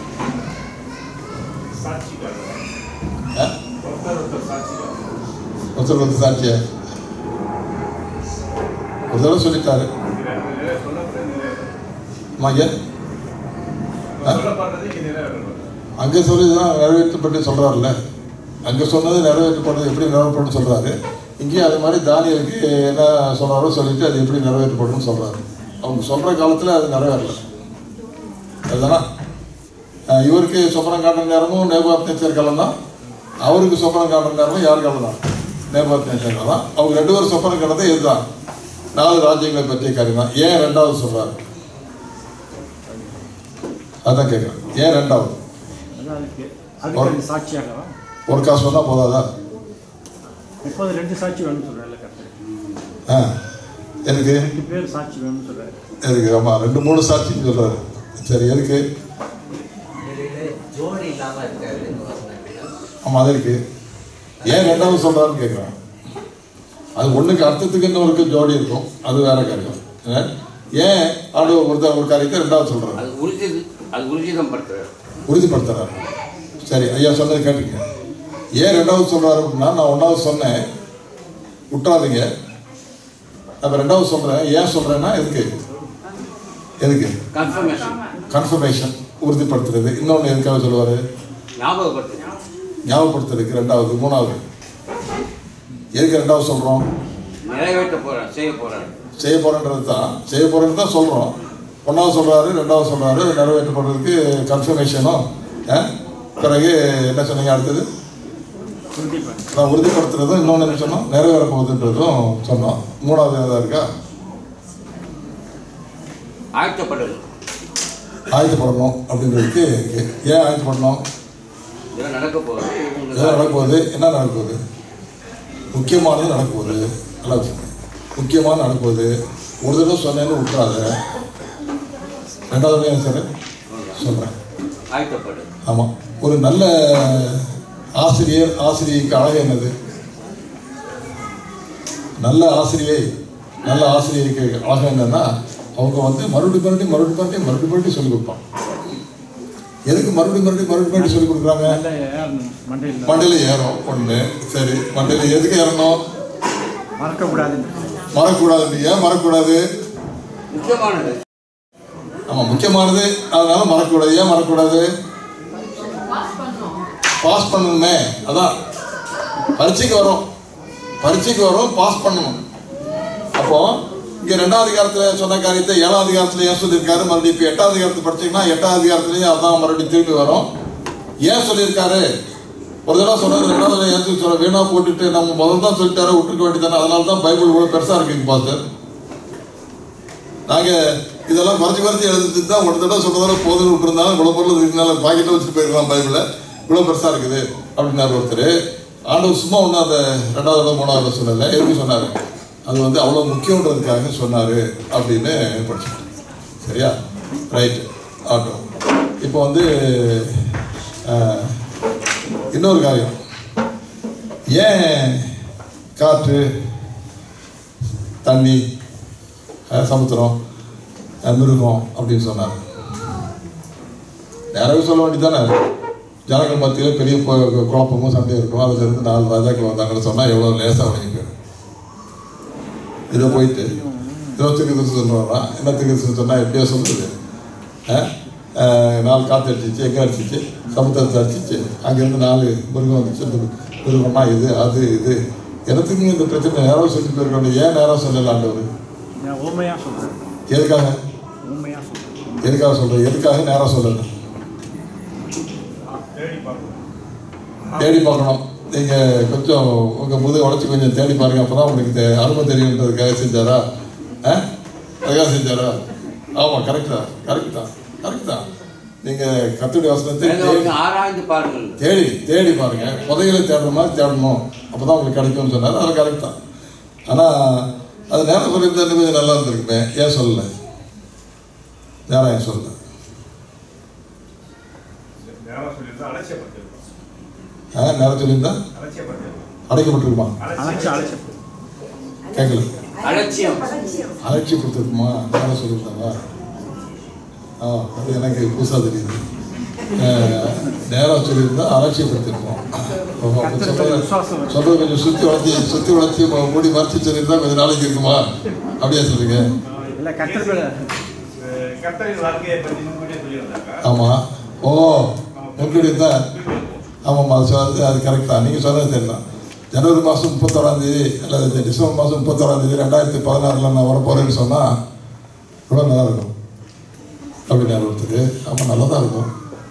ஆ? ஒருத்தர் ஒருத்தர் சாட்சியா ஒரு தடவை சொல்லிட்டாரு ஆமா ஏன் ஆ? அங்கே சொல்லிதான் நிறைவேற்றப்பட்டு சொல்கிறாருல்ல அங்கே சொன்னது நிறைவேற்றப்பட்டது எப்படி நிறைவேற்றப்படும் சொல்கிறாரு இங்கேயும் அது மாதிரி தானியலுக்கு என்ன சொல்கிறாரோ சொல்லிட்டு அது எப்படி நிறைவேற்றப்படும்னு சொல்கிறாரு அவங்க சொல்கிற காலத்தில் அது நிறைவேறல அதுதானா அஹ் இவருக்கு சொப்பனம் காட்டுற நேரமும் நேபாத் நேச்சர் காலம் தான் அவருக்கு சொப்பனம் காட்டுற நேரமும் யார் காலம் தான் நேபாத் நேச்சர் காலம் தான் அவங்க ரெண்டு பேரும் சொப்பனம் காட்டுறது இதுதான் நாலு ராஜ்யங்களை பற்றிய காரியம் தான் ஏன் ரெண்டாவது சொல்கிறாரு அதான் கேட்குறேன் ஏன் ரெண்டாவது அதான் அதுக்கு அதுக்கு ரெண்டு சாட்சியாகவா ஒரு காசு சொன்னால் போதாதா இப்போது ரெண்டு சாட்சி வேணும்னு சொல்கிறாரு கரெக்டாக ஆ எதுக்கு ரெண்டு பேர் சாட்சி வேணும்னு சொல்கிறாரு எதுக்கு ஆமாம் ரெண்டு மூணு சாட்சின்னு சொல்கிறாரு சரி எதுக்கு இடையில ஜோடி இல்லாம இருக்காரு இந்த வசனத்துல ஆமாம் அது இருக்கு ஏன் ரெண்டாவது சொல்கிறாருன்னு கேட்குறேன் அது ஒன்றுக்கு அர்த்தத்துக்கு இன்னொருக்கு ஜோடி இருக்கும் அது வேற காரியம் ஏன்? ஏன் ஆடு ஒருத்தர் ஒரு காரியத்தை ரெண்டாவது சொல்கிறாரு அது உறுதி அது உறுதிதம் படுத்துறாரு உறுதிப்படுத்துறாரு சரி ஐயா சொன்னது கேட்டுங்க ஏன் ரெண்டாவது சொல்கிறாரு அப்படின்னா நான் ஒன்றாவது சொன்னேன் விட்டுறாதீங்க அப்போ ரெண்டாவது சொல்கிறேன் ஏன் சொல்கிறேன்னா எதுக்கு எதுக்கு கன்ஃபர்மேஷன் கன்ஃபர்மேஷன் உறுதிப்படுத்துறது இன்னொன்று எதுக்காக சொல்லுவார் ஞாபகப்படுத்து ஞாபகப்படுத்துறதுக்கு ரெண்டாவது மூணாவது எதுக்கு ரெண்டாவது சொல்கிறோம் நிறைவேற்ற போறேன் செய்ய போறேன் செய்ய போகிறேன்றது தான் செய்ய போகிறேன்னு தான் சொல்கிறோம் ஒன்றாவது சொல்கிறாரு ரெண்டாவது சொல்கிறாரு நிறைவேற்றப்படுறதுக்கு கன்ஃபர்மேஷனும் பிறகு என்ன சொன்னீங்க அடுத்தது கண்டிப்பாக நான் உறுதிப்படுத்துறதும் இன்னொன்று என்ன சொன்னோம் நிறைவேற போகுதுன்றதும் சொன்னோம் மூணாவது எதாவது இருக்கா ஆயத்தப்படுது ஆயத்தப்படணும் அப்படின்றதுக்கு ஏன் ஆயத்தப்படணும் இதெல்லாம் நடக்க போகுது எதோ நடக்க போகுது என்ன நடக்க போகுது முக்கியமானது நடக்க போகுது நல்லா வச்சுக்கோங்க முக்கியமானது நடக்க போகுது ஒரு தடவை சொன்னேன்னு விட்டுறாத ரெண்டாவது தடவை என்ன சார் சொல்கிறேன் ஆயத்தப்படுது ஆமாம் ஒரு நல்ல ஆசிரியர் ஆசிரியைக்கு அழகு என்னது நல்ல ஆசிரியை நல்ல ஆசிரியருக்கு அழகு என்னன்னா அவங்க வந்து மறுபடியும் மறுபடியும் மறுபடியும் மறுபடியும் மறுபடியும் மறுபடியும் சொல்லிக் கொடுப்பாங்க எதுக்கு மறுபடியும் மறுபடியும் மறுபடியும் மறுபடியும் சொல்லிக் கொடுக்குறாங்க நல்ல ஏறணும் மண்டையில் மண்டையில் ஏறும் ஒன்று சரி மண்டையில் எதுக்கு ஏறணும் மறக்கக்கூடாதுன்னு மறக்கக்கூடாது ஏன் மறக்கக்கூடாது முக்கியமானது ஆமாம் முக்கியமானது அதனால மறக்கக்கூடாது ஏன் மறக்கக்கூடாது பாஸ் பண்ணணுமே அதான் பரீட்சைக்கு வரும் பரீட்சைக்கு வரும் பாஸ் பண்ணணும் அப்போ இங்க ரெண்டாவது அதிகாரத்துல சொன்ன காரியத்தை ஏழாவது அதிகாரத்துல ஏன் சொல்லியிருக்காரு மறுபடியும் இப்போ எட்டாவது அதிகாரத்தை படிச்சீங்கன்னா எட்டாவது அதிகாரத்துலயும் அதான் மறுபடியும் திரும்பி வரும் ஏன் சொல்லியிருக்காரு ஒரு தடவை சொன்னாரு ரெண்டாவது தடவை ஏன் சொல்லி சொல்ல வீணா போட்டுட்டு நம்ம முதல்ல தான் சொல்லிட்டாரு விட்டுருக்க வேண்டியதானே அதனால தான் பைபிள் இவ்வளவு பெருசா இருக்குங்க பாஸ்டர் நாங்க இதெல்லாம் மறைச்சு மறைச்சு எழுதிட்டு தான் ஒரு தடவை சொன்னதால போதும் விட்டுருந்தாலும் இவ்வளவு பொருள் இதனால பாக்கெட்டில் வச்சுட்டு போயிருக்கலாம் பைபிளை இவ்வளவு பெருசா இருக்குது அப்படின்னாரு ஒருத்தர் ஆண்டவர் சும்மா ஒன்றும் அந்த ரெண்டாவது தடவை மூணாவது தடவை சொல்லலை எதுக்கு சொன்னாரு அது வந்து அவ்வளோ முக்கியன்றதுக்காக சொன்னாரு அப்படின்னு படிச்சுட்டேன் சரியா ரைட் ஆகட்டும் இப்போ வந்து ஆஹ், இன்னொரு காரியம் ஏன் காற்று தண்ணி அஹ், சமுத்திரம் அஹ், மிருகம் அப்படின்னு சொன்னார் நேரவே சொல்ல வேண்டியதானே ஜனங்கள் மத்தியில் பெரிய கு- குழப்பமும் சண்டையும் இருக்கும் அதுல இருந்து நாலு ராஜாக்கள் வந்தாங்கன்னு சொன்னால் எவ்வளோ லேசாக உடஞ்சி போயிடும் இதை போயிட்டு இருபத்துக்கு திருச்சி சொல்லுவாரா என்ன திருச்சி சொன்னால் எப்படியோ சொல்லுது அஹ், அஹ், நாலு காற்று அடிச்சிச்சு எங்கே அடிச்சிச்சு சமுத்திரத்தை அடிச்சிச்சு அங்கேருந்து நாலு மிருகம் வந்துச்சு இந்த மிருகம்னா இது அது இது எனத்துக்கு இந்த பிரச்சனை நேரம் சொல்லி போயிருக்கணும் ஏன் நேரம் சொல்லலாண்டவர் நான் ஊமையாக சொல்கிறேன் எதுக்காக ஊமையாக சொல்கிறேன் எதுக்காக சொல்கிறேன் எதுக்காக நேரம் சொல்லலை தேடி பார்க்கணும் தேடி பார்க்கணும் நீங்கள் கொஞ்சம் உங்கள் முது உடச்சி கொஞ்சம் தேடி பாருங்க அப்போ தான் உங்களுக்கு தெ- அருமை தெரியுன்றதுக்காக செஞ்சாரா ஆ அதுக்காக செஞ்சாரா ஆமாம் கரெக்ட் தான் கரெக்ட் தான் கரெக்ட் தான் நீங்கள் கத்துடைய வசனத்தை தேடி வேதவசனம் ஆராய்ந்து பாருங்கள் தேடி தேடி பாருங்க புதையலை தேடுற மாதிரி தேடணும் அப்போ தான் உங்களுக்கு கிடைக்கும்னு சொன்னார் அது கரெக்ட் தான் ஆனால் அது நேரம் சொல்லியிருந்தா இன்னும் கொஞ்சம் நல்லா இருந்திருக்குமே ஏன் சொல்லலை நேரம் ஏன் சொல்லலை நேரம் சொல்லியிருந்தா அலட்சியப்பட்டிருக்கோம் ஆ நேரம் சொல்லியிருந்தா அலட்சியப்பட்டிருக்கோம் அடைக்கப்பட்டிருக்குமா அலட்சி அலட்சியம் கேட்கல அலட்சியம் அலட்சியப்படுத்திருக்குமா நேரம் சொல்லியிருந்தாங்க ஆ அது எனக்கு புதுசாக தெரியுது அஹ், நேரம் சொல்லியிருந்தா அலட்சியப்படுத்திருக்கோம் ஓஹோ, அப்ப சொல்றது சொல்றது கொஞ்சம் சுற்றி வளர்த்தி சுற்றி வளர்த்தி மூடி மறைச்சி சொல்லியிருந்தா கொஞ்சம் நாளைக்கு இருக்குமா அப்படியே சொல்லுங்க இல்லை கத்திரிக்கோள் கத்தரின் வாழ்க்கையை பற்றி முன்கூட்டியே சொல்லியிருந்தாங்க ஆமாம் ஓ முன்கூடி தான் ஆமாம்மா அது சொன்னது அது கரெக்ட் தான் நீங்கள் சொன்னது தெரியலாம் ஜனவரி மாதம் முப்பத்தோராம் தேதி அல்லது டிசம்பர் மாதம் முப்பத்தோராம் தேதி ரெண்டாயிரத்தி பதினாறில் நான் வரப்போகிறேன்னு சொன்னால் எவ்வளோ நல்லா இருக்கும் அப்படின்னு ஒருத்தருக்கு ஆமாம் நல்லா தான் இருக்கும்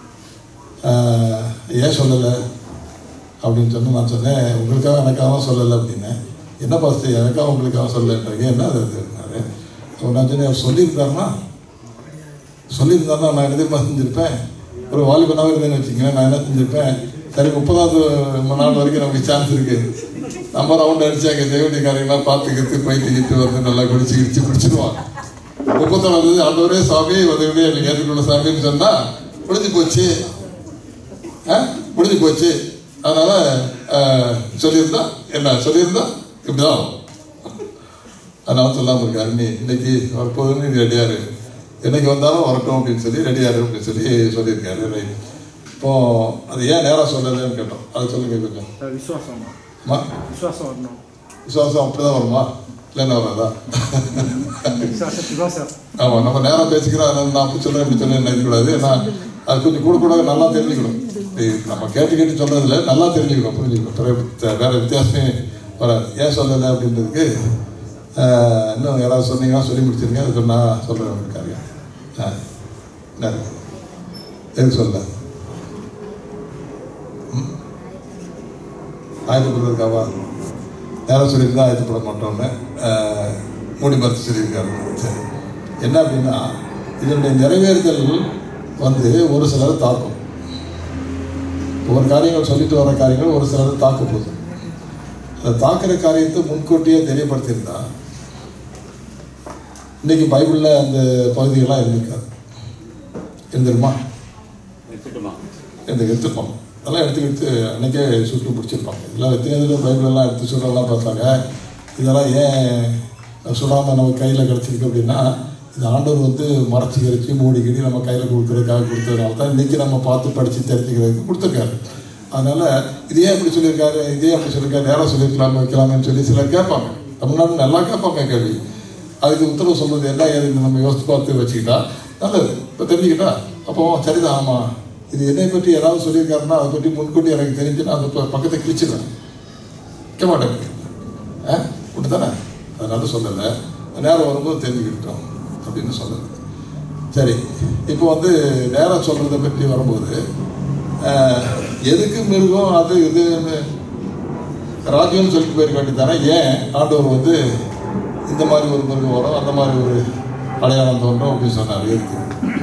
ஆஹ், ஏன் சொல்லலை அப்படின்னு சொன்னால் நான் சொன்னேன் உங்களுக்காக எனக்காக சொல்லலை அப்படின்னேன் என்ன பாஸ்து எனக்காக உங்களுக்காக சொல்லலைன்றீங்க என்ன அது இதுன்னாரு அப்போ நான் சொன்னேன் அவர் சொல்லியிருந்தாருன்னா சொல்லியிருந்தாருன்னா நான் என்ன தெரியுமா செஞ்சிருப்பேன் ஒரு வாலிபனாக இருந்தேன்னு வச்சுக்கங்களேன் நான் என்ன செஞ்சிருப்பேன் சரி முப்பதாவது நாள் வரைக்கும் நமக்கு சான்ஸ் இருக்கு நம்ம ரவுண்ட் அடிச்சாங்க தேவடிக்காரங்களாம் பார்த்து கித்து போயிட்டு கிட்டு வந்து நல்லா குடிச்சு கிடிச்சு பிடிச்சிருவான் முப்பத்தொன்னாம் தேதி ஆண்டவரே சாமி உதவியே நீங்கள் ஏற்றுக்கொள்ள சாமின்னு சொன்னா முடிஞ்சு போச்சு ஆ முடிஞ்சு போச்சு அதனால ஆஹ், சொல்லியிருந்தா என்ன சொல்லியிருந்தா இப்படிதான் ஆகும். அதனால சொல்லாமல் இருக்காரு நீ இன்னைக்கு வரப்போகுதுன்னு நீ ரெடியாரு என்னைக்கு வந்தாலும் வரட்டும் அப்படின்னு சொல்லி ரெடியாரு அப்படின்னு சொல்லி சொல்லியிருக்காரு ரைட் இப்போ அது ஏன் நேராக சொல்லலைன்னு கேட்டோம் அது சொல்லுங்க கொஞ்சம் விசுவாசம் அம்மா விசுவாசம் வரணும் விசுவாசம் அப்படிதான் வருமா இல்லைன்னா வராதா விசுவாசம் விசுவாசம் ஆமாம் நம்ம நேரம் பேசிக்கிறோம் அதனால நான் அப்படி சொல்கிறேன் இப்படி சொல்ல நினைக்கக்கூடாது ஏன்னா அது கொஞ்சம் கூட கூட நல்லா தெரிஞ்சுக்கணும் இது நம்ம கேட்டு கேட்டு சொல்றதுல நல்லா தெரிஞ்சுக்கணும் புரிஞ்சுக்கணும் பிற த- வேற வித்தியாசமே வராது ஏன் சொல்லலை அப்படின்றதுக்கு ஆஹ், இன்னும் யாராவது சொன்னீங்கன்னா சொல்லி முடிச்சிருங்க அது சொன்னா சொல்கிறேன் ஒரு காரியம் ஆ என்ன இருக்கு? எதுக்கு சொல்லல ம்? ஆயத்தப்படுறதுக்காவா நேரம் சொல்லியிருந்தா ஆயத்தப்பட மாட்டோம்னு ஆஹ், மூடி மறுத்து சொல்லியிருக்காரு சரி என்ன அப்படின்னா இதனுடைய நிறைவேறுதல் வந்து ஒரு சிலரை தாக்கும் ஒரு காரியங்கள் சொல்லிட்டு வர காரியங்கள் ஒரு சிலரை தாக்க போகுது அந்த தாக்குற காரியத்தை முன்கூட்டியே தெரியப்படுத்தியிருந்தா இன்னைக்கு பைபிளில் அந்த பகுதிகள்லாம் இருந்திருக்காது இருந்துருமா எடுத்துட்டுமா இந்த எடுத்துப்பாங்க அதெல்லாம் எடுத்து எடுத்து அன்னைக்கே சுட்டு பிடிச்சிருப்பாங்க இதெல்லாம் எத்தனை இதில் பைபிளெல்லாம் எடுத்து சுடலாம் பார்த்தாங்க இதெல்லாம் ஏன் சுடாமல் நம்ம கையில் கிடச்சிருக்கு அப்படின்னா இது ஆண்டவர் வந்து மறைச்சி கரைச்சி மூடி கிடி நம்ம கையில் கொடுக்குறதுக்காக கொடுத்ததுனால தான் இன்றைக்கி நம்ம பார்த்து படித்து தெரிஞ்சுக்கிறதுக்கு கொடுத்துருக்காரு அதனால் இது ஏன் இப்படி சொல்லியிருக்காரு இதே அப்படி சொல்லியிருக்காரு நேரம் சொல்லியிருக்கலாமே வைக்கலாமேன்னு சொல்லி சிலர் கேட்பாங்க தமிழ்நாடு நல்லா கேட்பாங்க கேள்வி அதுக்கு உத்தரவு சொல்றது என்ன ஏதுன்னு நம்ம யோசித்து பார்த்து வச்சுக்கிட்டா நல்லது இப்போ தெரிஞ்சுக்கிட்டா அப்போ சரிதான் ஆமாம் இது என்னை பற்றி ஏதாவது சொல்லியிருக்காருன்னா அதை பற்றி முன்கூட்டி எனக்கு தெரிஞ்சுன்னா அந்த ப- பக்கத்தை கிழிச்சிடுவேன் வைக்க மாட்டேன் ஆ இப்படி தானே அதனால சொல்லலை நேரம் வரும்போது தெரிஞ்சுக்கிட்டோம் அப்படின்னு சொல்லுது சரி இப்போ வந்து நேரம் சொல்கிறத பற்றி வரும்போது அஹ், எதுக்கு மிருகம் அது இதுன்னு ராஜ்யம்னு சொல்லிட்டு போயிருக்க வேண்டியதானே ஏன் ஆண்டவர் வந்து இந்த மாதிரி ஒரு மிருகம் வரும் அந்த மாதிரி ஒரு அடையாளம் தோன்றும் அப்படின்னு சொன்னார் எதுக்கு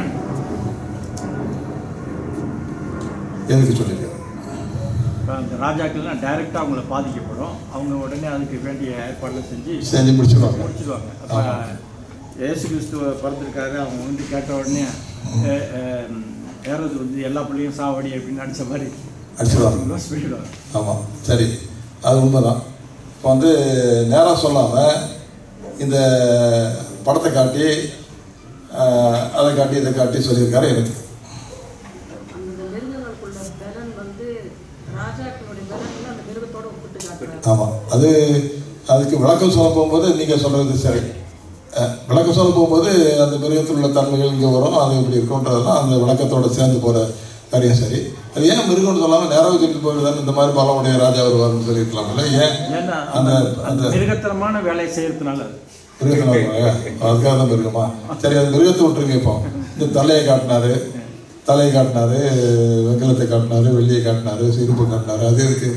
எதுக்கு சொல்லியிருக்காரு இப்போ அந்த ராஜாக்கள்லாம் டைரெக்டாக அவங்கள பாதிக்கப்படும் அவங்க உடனே அதுக்கு வேண்டிய ஏற்பாடுலாம் செஞ்சு செஞ்சு முடிச்சிடுவாங்க முடிச்சிடுவாங்க அப்போ இயேசு கிறிஸ்துவ பிறந்திருக்காரு அவங்க வந்து கேட்ட உடனே ஏ- ஏ- ஏறது வந்து எல்லா பிள்ளையும் சாவடி அப்படின்னு அடிச்ச மாதிரி அடிச்சிடுவாங்க யோசி பண்ணிடுவாங்க ஆமாம் சரி அது உண்மைதான் இப்போ வந்து நேராக சொல்லாமல் இந்த படத்தை காட்டி ஆஹ், அதை காட்டி இதை காட்டி சொல்லியிருக்காரு எனக்கு அந்த மிருகங்களுக்குள்ள பலன் வந்து ராஜாக்களுடைய பலன்ல அந்த மிருகத்தோட ஒப்பிட்டு காட்டுறாரு ஆமாம் அது அதுக்கு விளக்கம் சொல்ல போகும்போது நீங்கள் சொல்கிறது சரி அஹ், விளக்கம் சொல்ல போகும்போது அந்த மிருகத்தில் உள்ள தன்மைகள் இங்கே வரும் அது இப்படி இருக்குன்றதெல்லாம் அந்த விளக்கத்தோட சேர்ந்து போகிற காரியம் சரி அது ஏன் மிருகம்னு சொல்லாமல் நேராக சொல்லிட்டு போயிருந்தானே இந்த மாதிரி பலமுடைய ராஜா வருவார்னு சொல்லியிருக்கலாம்ல ஏன் ஏன்னா அந்த அந்த அந்த அந்த மிருகத்தனமான வேலையை செய்யறதுனால அது மிருகத்தினால அதுக்காக தான் மிருகமா சரி அது மிருகத்தை விட்டுருங்க இப்போ இந்த தலையை காட்டினாரு தலையை காட்டினாரு வெங்கலத்தை காட்டினாரு வெள்ளியை காட்டினாரு இரும்பு காட்டினாரு அது இருக்கு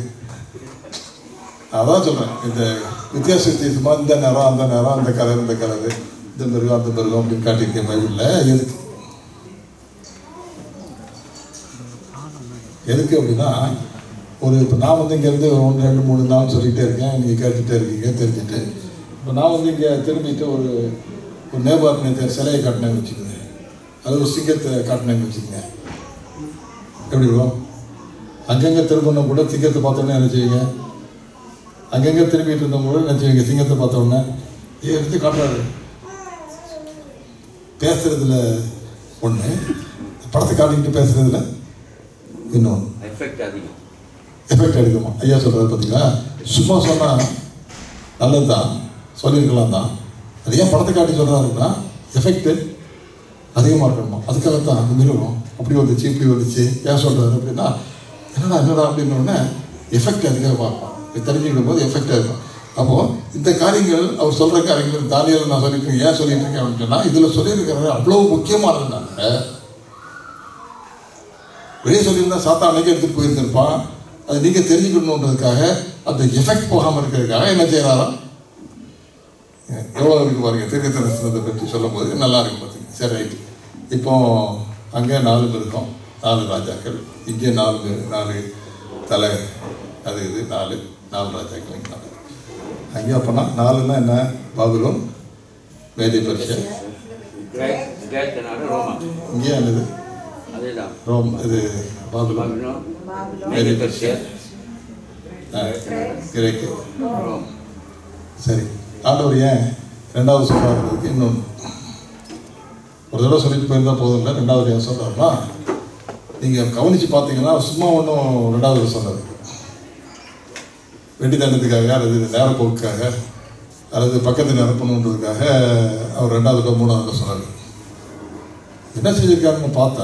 அதான் சொல்றேன் இந்த வித்தியாச வித்தியாசமா இந்த நேரம் அந்த நேரம் அந்த கலர் இந்த கலர் இந்த மிருகம் அந்த மிருகம் அப்படின்னு காட்டியிருக்கேன் பைபிளில் எதுக்கு எதுக்கு அப்படின்னா ஒரு இப்போ நான் வந்து இங்கேருந்து ஒன்று ரெண்டு மூணு நாள் சொல்லிகிட்டே இருக்கேன் நீங்கள் கேட்டுகிட்டே இருக்கீங்க தெரிஞ்சுட்டு இப்போ நான் வந்து இங்கே திரும்பிட்டு ஒரு ஒரு நேபார் நேற்று சிலையை காட்டினேன்னு வச்சுக்கோங்க அது ஒரு சிங்கத்தை காட்டினேன்னு வச்சுக்கோங்க எப்படி இருக்கும் அங்கங்கே திரும்பின கூட சிங்கத்தை பார்த்தோன்னே என்ன செய்வீங்க அங்கங்கே திரும்பிட்டு இருந்தவங்க கூட என்ன செய்வீங்க சிங்கத்தை பார்த்த உடனே ஏ எடுத்து காட்டுறாரு பேசுறதுல ஒன்று படத்தை காட்டிக்கிட்டு பேசுறதுல இன்னொன்று எஃபெக்ட் அதிகம் எஃபெக்ட் எடுக்குமா ஐயா சொல்கிறது பார்த்தீங்களா சும்மா சொன்னால் நல்லது தான் சொல்லியிருக்கலாம் தான் அது ஏன் படத்தை காட்டி சொல்கிறாருன்னா எஃபெக்ட்டு அதிகமாக இருக்கணுமா அதுக்காகத்தான் அந்த மிருகம் அப்படி வந்துச்சு இப்படி வந்துச்சு ஏன் சொல்கிறாரு அப்படின்னா என்னடா என்னடா அப்படின்னு உடனே எஃபெக்ட் அதிகமாக இருக்கும் இது தெரிஞ்சுக்கிடும் போது எஃபெக்டாக இருக்கும் அப்போது இந்த காரியங்கள் அவர் சொல்கிற காரியங்கள் தானியல் நான் சொல்லிட்டு இருக்கேன் ஏன் சொல்லிட்டு இருக்கேன் அப்படின்னு சொன்னால் இதில் சொல்லியிருக்கிறது அவ்வளோ முக்கியமானதுனால வெளியே சொல்லியிருந்தா சாத்தா அன்னைக்கு எடுத்துகிட்டு போயிருந்திருப்பான் அது நீங்கள் தெரிஞ்சுக்கணுன்றதுக்காக அந்த எஃபெக்ட் போகாமல் இருக்கிறதுக்காக என்ன செய்யறாராம் எவ்வளோ இருக்கு பாருங்க தீர்க்க தரிசனத்தை பற்றி சொல்லும் போது நல்லா இருக்கு பார்த்தீங்க சரி ரைட் இப்போ அங்கே நாலு மிருகம் நாலு ராஜாக்கள் இங்கே நாலு மிரு- நாலு தலை அது இது நாலு நாலு ராஜாக்கள் இங்கே நாலு அங்கே அப்போனா நாலுன்னா என்ன பாபிலோன் மேதி பரிசன் கிரேக் கிரேக்கனால ரோமா இங்கே என்னது அதேதான் ரோம் இது பாபிலோன் பாபிலோன் மேதி மேதி பரிசன் பர்ஷியா கிரேக்கு ரோம் சரி ஆண்டவர் ஏன் ரெண்டாவது சொல்கிறாருக்கு இன்னொன்று ஒரு தடவை சொல்லிட்டு போயிருந்தா போதும் இல்லை ரெண்டாவது ஏன் சொல்கிறாருன்னா நீங்கள் கவனித்து பார்த்தீங்கன்னா சும்மா ஒன்றும் ரெண்டாவது சொன்னது வெட்டி தண்டத்துக்காக அல்லது நேரப்போக்குக்காக அல்லது பக்கத்து நிரப்பணுன்றதுக்காக அவர் ரெண்டாவது தடவை மூணாவது சொன்னார் என்ன செஞ்சிருக்காருன்னு பார்த்தா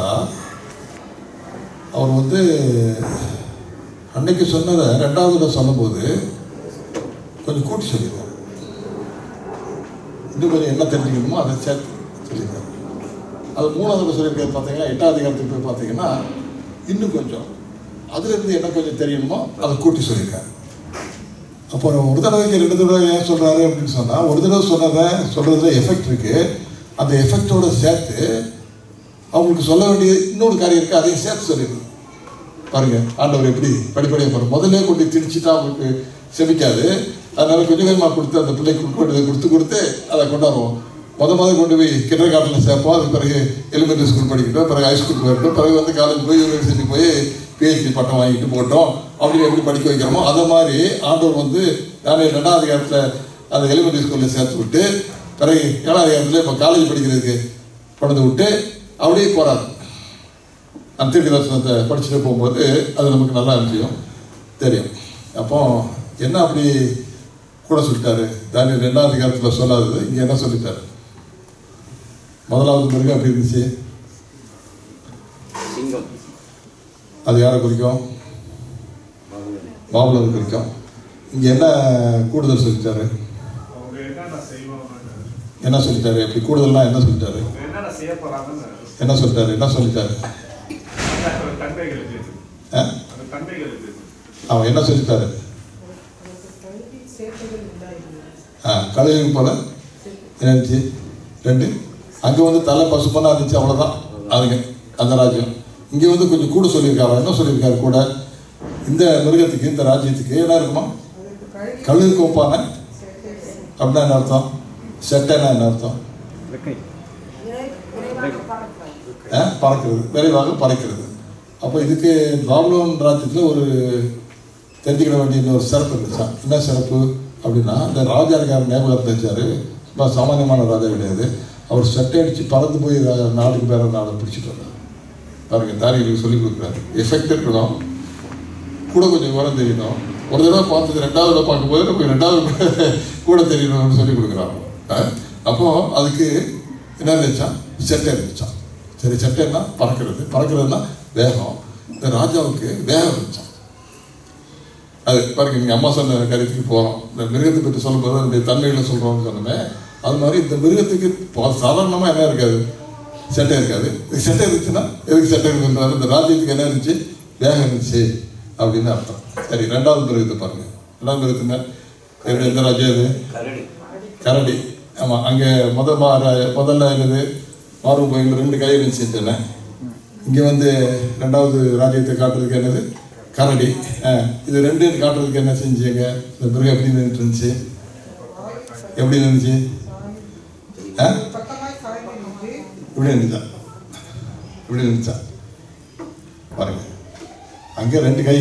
அவர் வந்து அன்னைக்கு சொன்னதை ரெண்டாவது தடவை சொல்லும்போது கொஞ்சம் கூட்டி சொல்லியிருக்காரு இன்னும் கொஞ்சம் என்ன தெரிஞ்சுக்கணுமோ அதை சேர்த்து சொல்லியிருக்காரு அது மூணாவது சொல்லியிருக்காரு பார்த்தீங்கன்னா எட்டாவது அதிகாரத்துக்கு போய் பார்த்தீங்கன்னா இன்னும் கொஞ்சம் அதுலேருந்து என்ன கொஞ்சம் தெரியணுமோ அதை கூட்டி சொல்லியிருக்காரு அப்போ ஒரு தடவைக்கு ரெண்டு தடவை ஏன் சொல்கிறாரு அப்படின்னு சொன்னால் ஒரு தடவை சொன்னதை சொல்கிறதுல எஃபெக்ட் இருக்குது அந்த எஃபெக்டோட சேர்த்து அவங்களுக்கு சொல்ல வேண்டிய இன்னொரு காரியம் இருக்குது அதையும் சேர்த்து சொல்லிடுது பாருங்க ஆண்டவர் எப்படி படிப்படியாக போகிற முதல்ல கொண்டு திணிச்சிட்டா அவங்களுக்கு செமிக்காது அதனால கொஞ்சம் கொஞ்சமாக கொடுத்து அந்த பிள்ளைக்கு கொடுத்து கொடுத்து கொடுத்து அதை கொண்டாடுவோம் முத முத கொண்டு போய் கிண்டர் கார்டனில் சேர்ப்போம் அதுக்கு பிறகு எலிமெண்ட்ரி ஸ்கூல் படிக்கட்டும் பிறகு ஹைஸ்கூல் போயிட்டோம் பிறகு வந்து காலேஜ் போய் யூனிவர்சிட்டி போய் பிஹெச்டி பட்டம் வாங்கிட்டு போட்டோம் அப்படி எப்படி படிக்க வைக்கிறோமோ அதை மாதிரி ஆண்டவர் வந்து நான் ரெண்டாவது அதிகாரத்தில் அந்த எலிமெண்ட்ரி ஸ்கூலில் சேர்த்து விட்டு பிறகு ஏழாவது அதிகாரத்தில் இப்போ காலேஜ் படிக்கிறதுக்கு கொண்டு விட்டு அப்படியே போகிறாரு அந்த தீர்க்க தரிசனத்தை படிச்சுட்டு போகும்போது அது நமக்கு நல்லா இருந்துச்சும் தெரியும் அப்போ என்ன அப்படி கூட சொல்லிட்டாரு தானியல் ரெண்டாவது அதிகாரத்தில் சொல்லாதது இங்கே என்ன சொல்லிட்டாரு முதலாவது மிருகம் எப்படி இருந்துச்சு சிங்கம் அது யாரை குறிக்கும் பாபிலோன் பாபுலர் குறிக்கும் இங்கே என்ன கூடுதல் சொல்லிட்டாரு அவங்க என்னென்ன செய்வாங்க என்ன சொல்லிட்டாரு அப்படி கூடுதல்லாம் என்ன சொல்லிட்டாரு என்னென்ன செய்ய போறாங்கன்னு என்ன சொல்லிட்டாரு என்ன சொல்லிட்டாரு அந்த தன்மைகளுக்கு ஆ? அந்த தன்மைகளுக்கு அவன் என்ன சொல்லிட்டாரு ஆ கழுகு போல இருந்துச்சு ரெண்டு அங்கே வந்து தலை பசுப்பனா இருந்துச்சு அவ்வளோதான் அதுங்க அந்த ராஜ்யம் இங்கே வந்து கொஞ்சம் கூட சொல்லியிருக்காரு என்ன சொல்லியிருக்காரு கூட இந்த மிருகத்துக்கு இந்த ராஜ்யத்துக்கு என்ன இருக்குமா கழுகு கோப்பான அப்படின்னா என்ன அர்த்தம் செட்டைனா என்ன அர்த்தம் ரெக்கை ஆ, பறக்கிறது விரைவாக பறக்கிறது அப்போ இதுக்கு பாபுலோன் ராஜ்யத்தில் ஒரு தெரிஞ்சுக்கிட வேண்டிய ஒரு சிறப்பு இருந்துச்சான் என்ன சிறப்பு அப்படின்னா இந்த ராஜா இருக்கார் ஞாபகத்தை வச்சார் சும்மா சாமானியமான ராஜா கிடையாது அவர் சட்டை அடித்து பறந்து போய் ரா- நாட்டுக்கு பேர நாளை பிடிச்சிட்டு வந்தார் பாருங்க தாரிகளுக்கு சொல்லிக் கொடுக்குறாரு எஃபெக்ட் இருக்கணும் கூட கொஞ்சம் விவரம் தெரியணும் ஒரு தடவை பார்த்தது ரெண்டாவது தடவை பார்க்கும்போது நமக்கு ரெண்டாவது கூட தெரியணும்னு சொல்லி கொடுக்குறாங்க அஹ் அப்போ அதுக்கு என்ன இருந்துச்சான் செட்டை இருந்துச்சான் சரி செட்டைன்னா பறக்கிறது பறக்கிறதுனா வேகம் இந்த ராஜாவுக்கு வேகம் இருந்துச்சான் அது பாருங்க நீங்கள் அம்மா சொன்ன கருத்துக்கு போகிறோம் இந்த மிருகத்தை பற்றி சொல்லும்போது அதனுடைய தன்மைகளை சொல்கிறோம்னு சொன்னோமே அது மாதிரி இந்த மிருகத்துக்கு சாதாரணமாக என்ன இருக்காது செட்டை இருக்காது இது செட்டை இருந்துச்சுன்னா எதுக்கு செட்டை இருக்குன்றாரு இந்த ராஜ்யத்துக்கு என்ன இருந்துச்சு வேகம் இருந்துச்சு அப்படின்னு அர்த்தம் சரி ரெண்டாவது மிருகத்தை பாருங்க ரெண்டாவது மிருகத்துனா எந்த- எந்த ராஜ்யம் இது கரடி கரடி ஆமாம் அங்கே முத மா ர- முதல்ல என்னது மார்பு கோயில் ரெண்டு கை இருந்துச்சுன்னு இங்கே வந்து ரெண்டாவது ராஜ்யத்தை காட்டுறதுக்கு என்னது கரடி ஆ, இது ரெண்டு காட்டுறதுக்கு என்ன செஞ்சீங்க இந்த மிருகம் எப்படி நின்றுட்டு இருந்துச்சு எப்படி நின்றுச்சு ஆ இப்படி நின்றுச்சா இப்படி நின்றுச்சா பாருங்க அங்கே ரெண்டு கை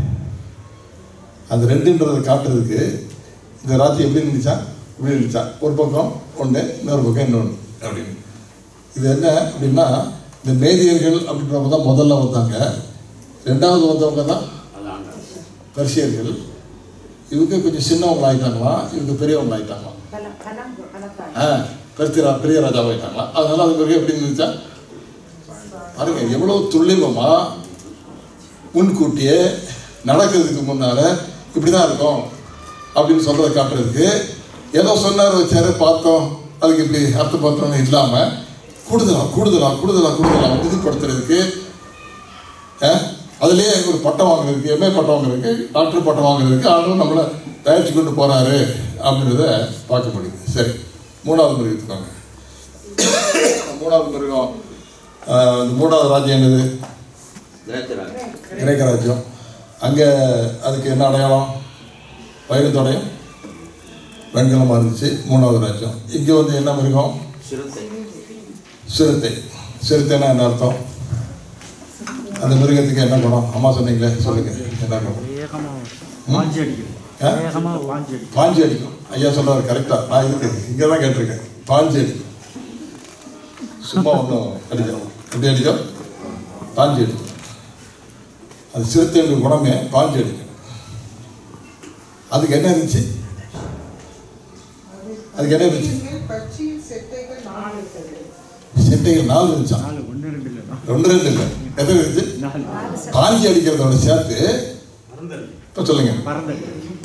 அந்த ரெண்டுன்றதை காட்டுறதுக்கு இந்த ராத்திரி எப்படி இருந்துச்சா இப்படி இருந்துச்சா ஒரு பக்கம் ஒன்று இன்னொரு பக்கம் இன்னொன்று அப்படின்னு இது என்ன அப்படின்னா இந்த மேதியர்கள் அப்படின்றவங்க தான் முதல்ல வந்தாங்க ரெண்டாவது வந்தவங்க தான் அது ஆண்டாள் பரிசியர்கள் இவங்க கொஞ்சம் சின்னவங்க ஆயிட்டாங்களா இவங்க பெரியவங்க ஆயிட்டாங்களா ஆ பெருத்தி ரா பெரிய ராஜாவாயிட்டாங்களா அதனால அது பிறகு எப்படி இருந்துச்சா பாருங்க எவ்வளவு துல்லியமா முன்கூட்டியே நடக்கிறதுக்கு முன்னால இப்படி தான் இருக்கும் அப்படின்னு சொல்றதை காட்டுறதுக்கு ஏதோ சொன்னார் வச்சாரு பார்த்தோம் அதுக்கு இப்படி அர்த்தம் பார்த்தோம்னு இல்லாம கூடுதலா கூடுதலா கூடுதலா கூடுதலா உறுதிப்படுத்துறதுக்கு அஹ், அதுலயே ஒரு பட்டம் வாங்குறதுக்கு எம்ஏ பட்டம் வாங்குறதுக்கு டாக்டர் பட்டம் வாங்குறதுக்கு ஆளும் நம்மளை தயாரிச்சு கொண்டு போறாரு அப்படின்றத பார்க்க முடியுது சரி மூணாவது மிருகத்துக்கு வாங்க மூணாவது மிருகம் அஹ், இந்த மூணாவது ராஜ்யம் என்னது கிரேக்கராங்க கிரேக்க ராஜ்யம் அங்கே அதுக்கு என்ன அடையாளம் வைரத்தோடையும் வெண்கலமாக இருந்துச்சு மூணாவது ராஜ்யம் இங்கே வந்து என்ன மிருகம் சிறுத்தை சிறுத்தை சிறுத்தைன்னா என்ன அர்த்தம் அந்த மிருகத்துக்கு என்ன குணம் அம்மா சொன்னீங்களே சொல்லுங்க என்ன குணம் வேகமாக வாஞ்சி அடிக்குது ஆ? வேகமாக வாஞ்சி அடிக்கும் பாஞ்சு அடிக்கும் ஐயா சொல்றாரு கரெக்டா நான் இதுக்கு இங்கே தான் கேட்டிருக்கேன் பாஞ்சு அடிக்கும் சும்மா ஒன்றும் அடிக்கும் எப்படி அடிக்கும் பாஞ்சு அடிக்கும் அது சிறுத்தையுடைய குணமே பாஞ்சு அடிக்கும் அதுக்கு என்ன இருந்துச்சு அதுக்கு என்ன இருந்துச்சு செட்டைகள் நாலு இருந்துச்சான் நாலு ஒன்று ரெண்டு இல்லை ரெண்டு ரெண்டு இல்லை எத்தனை இருந்துச்சு நாலு பாஞ்சு அடிக்கிறதோட சேர்த்து இப்போ சொல்லுங்க பறந்து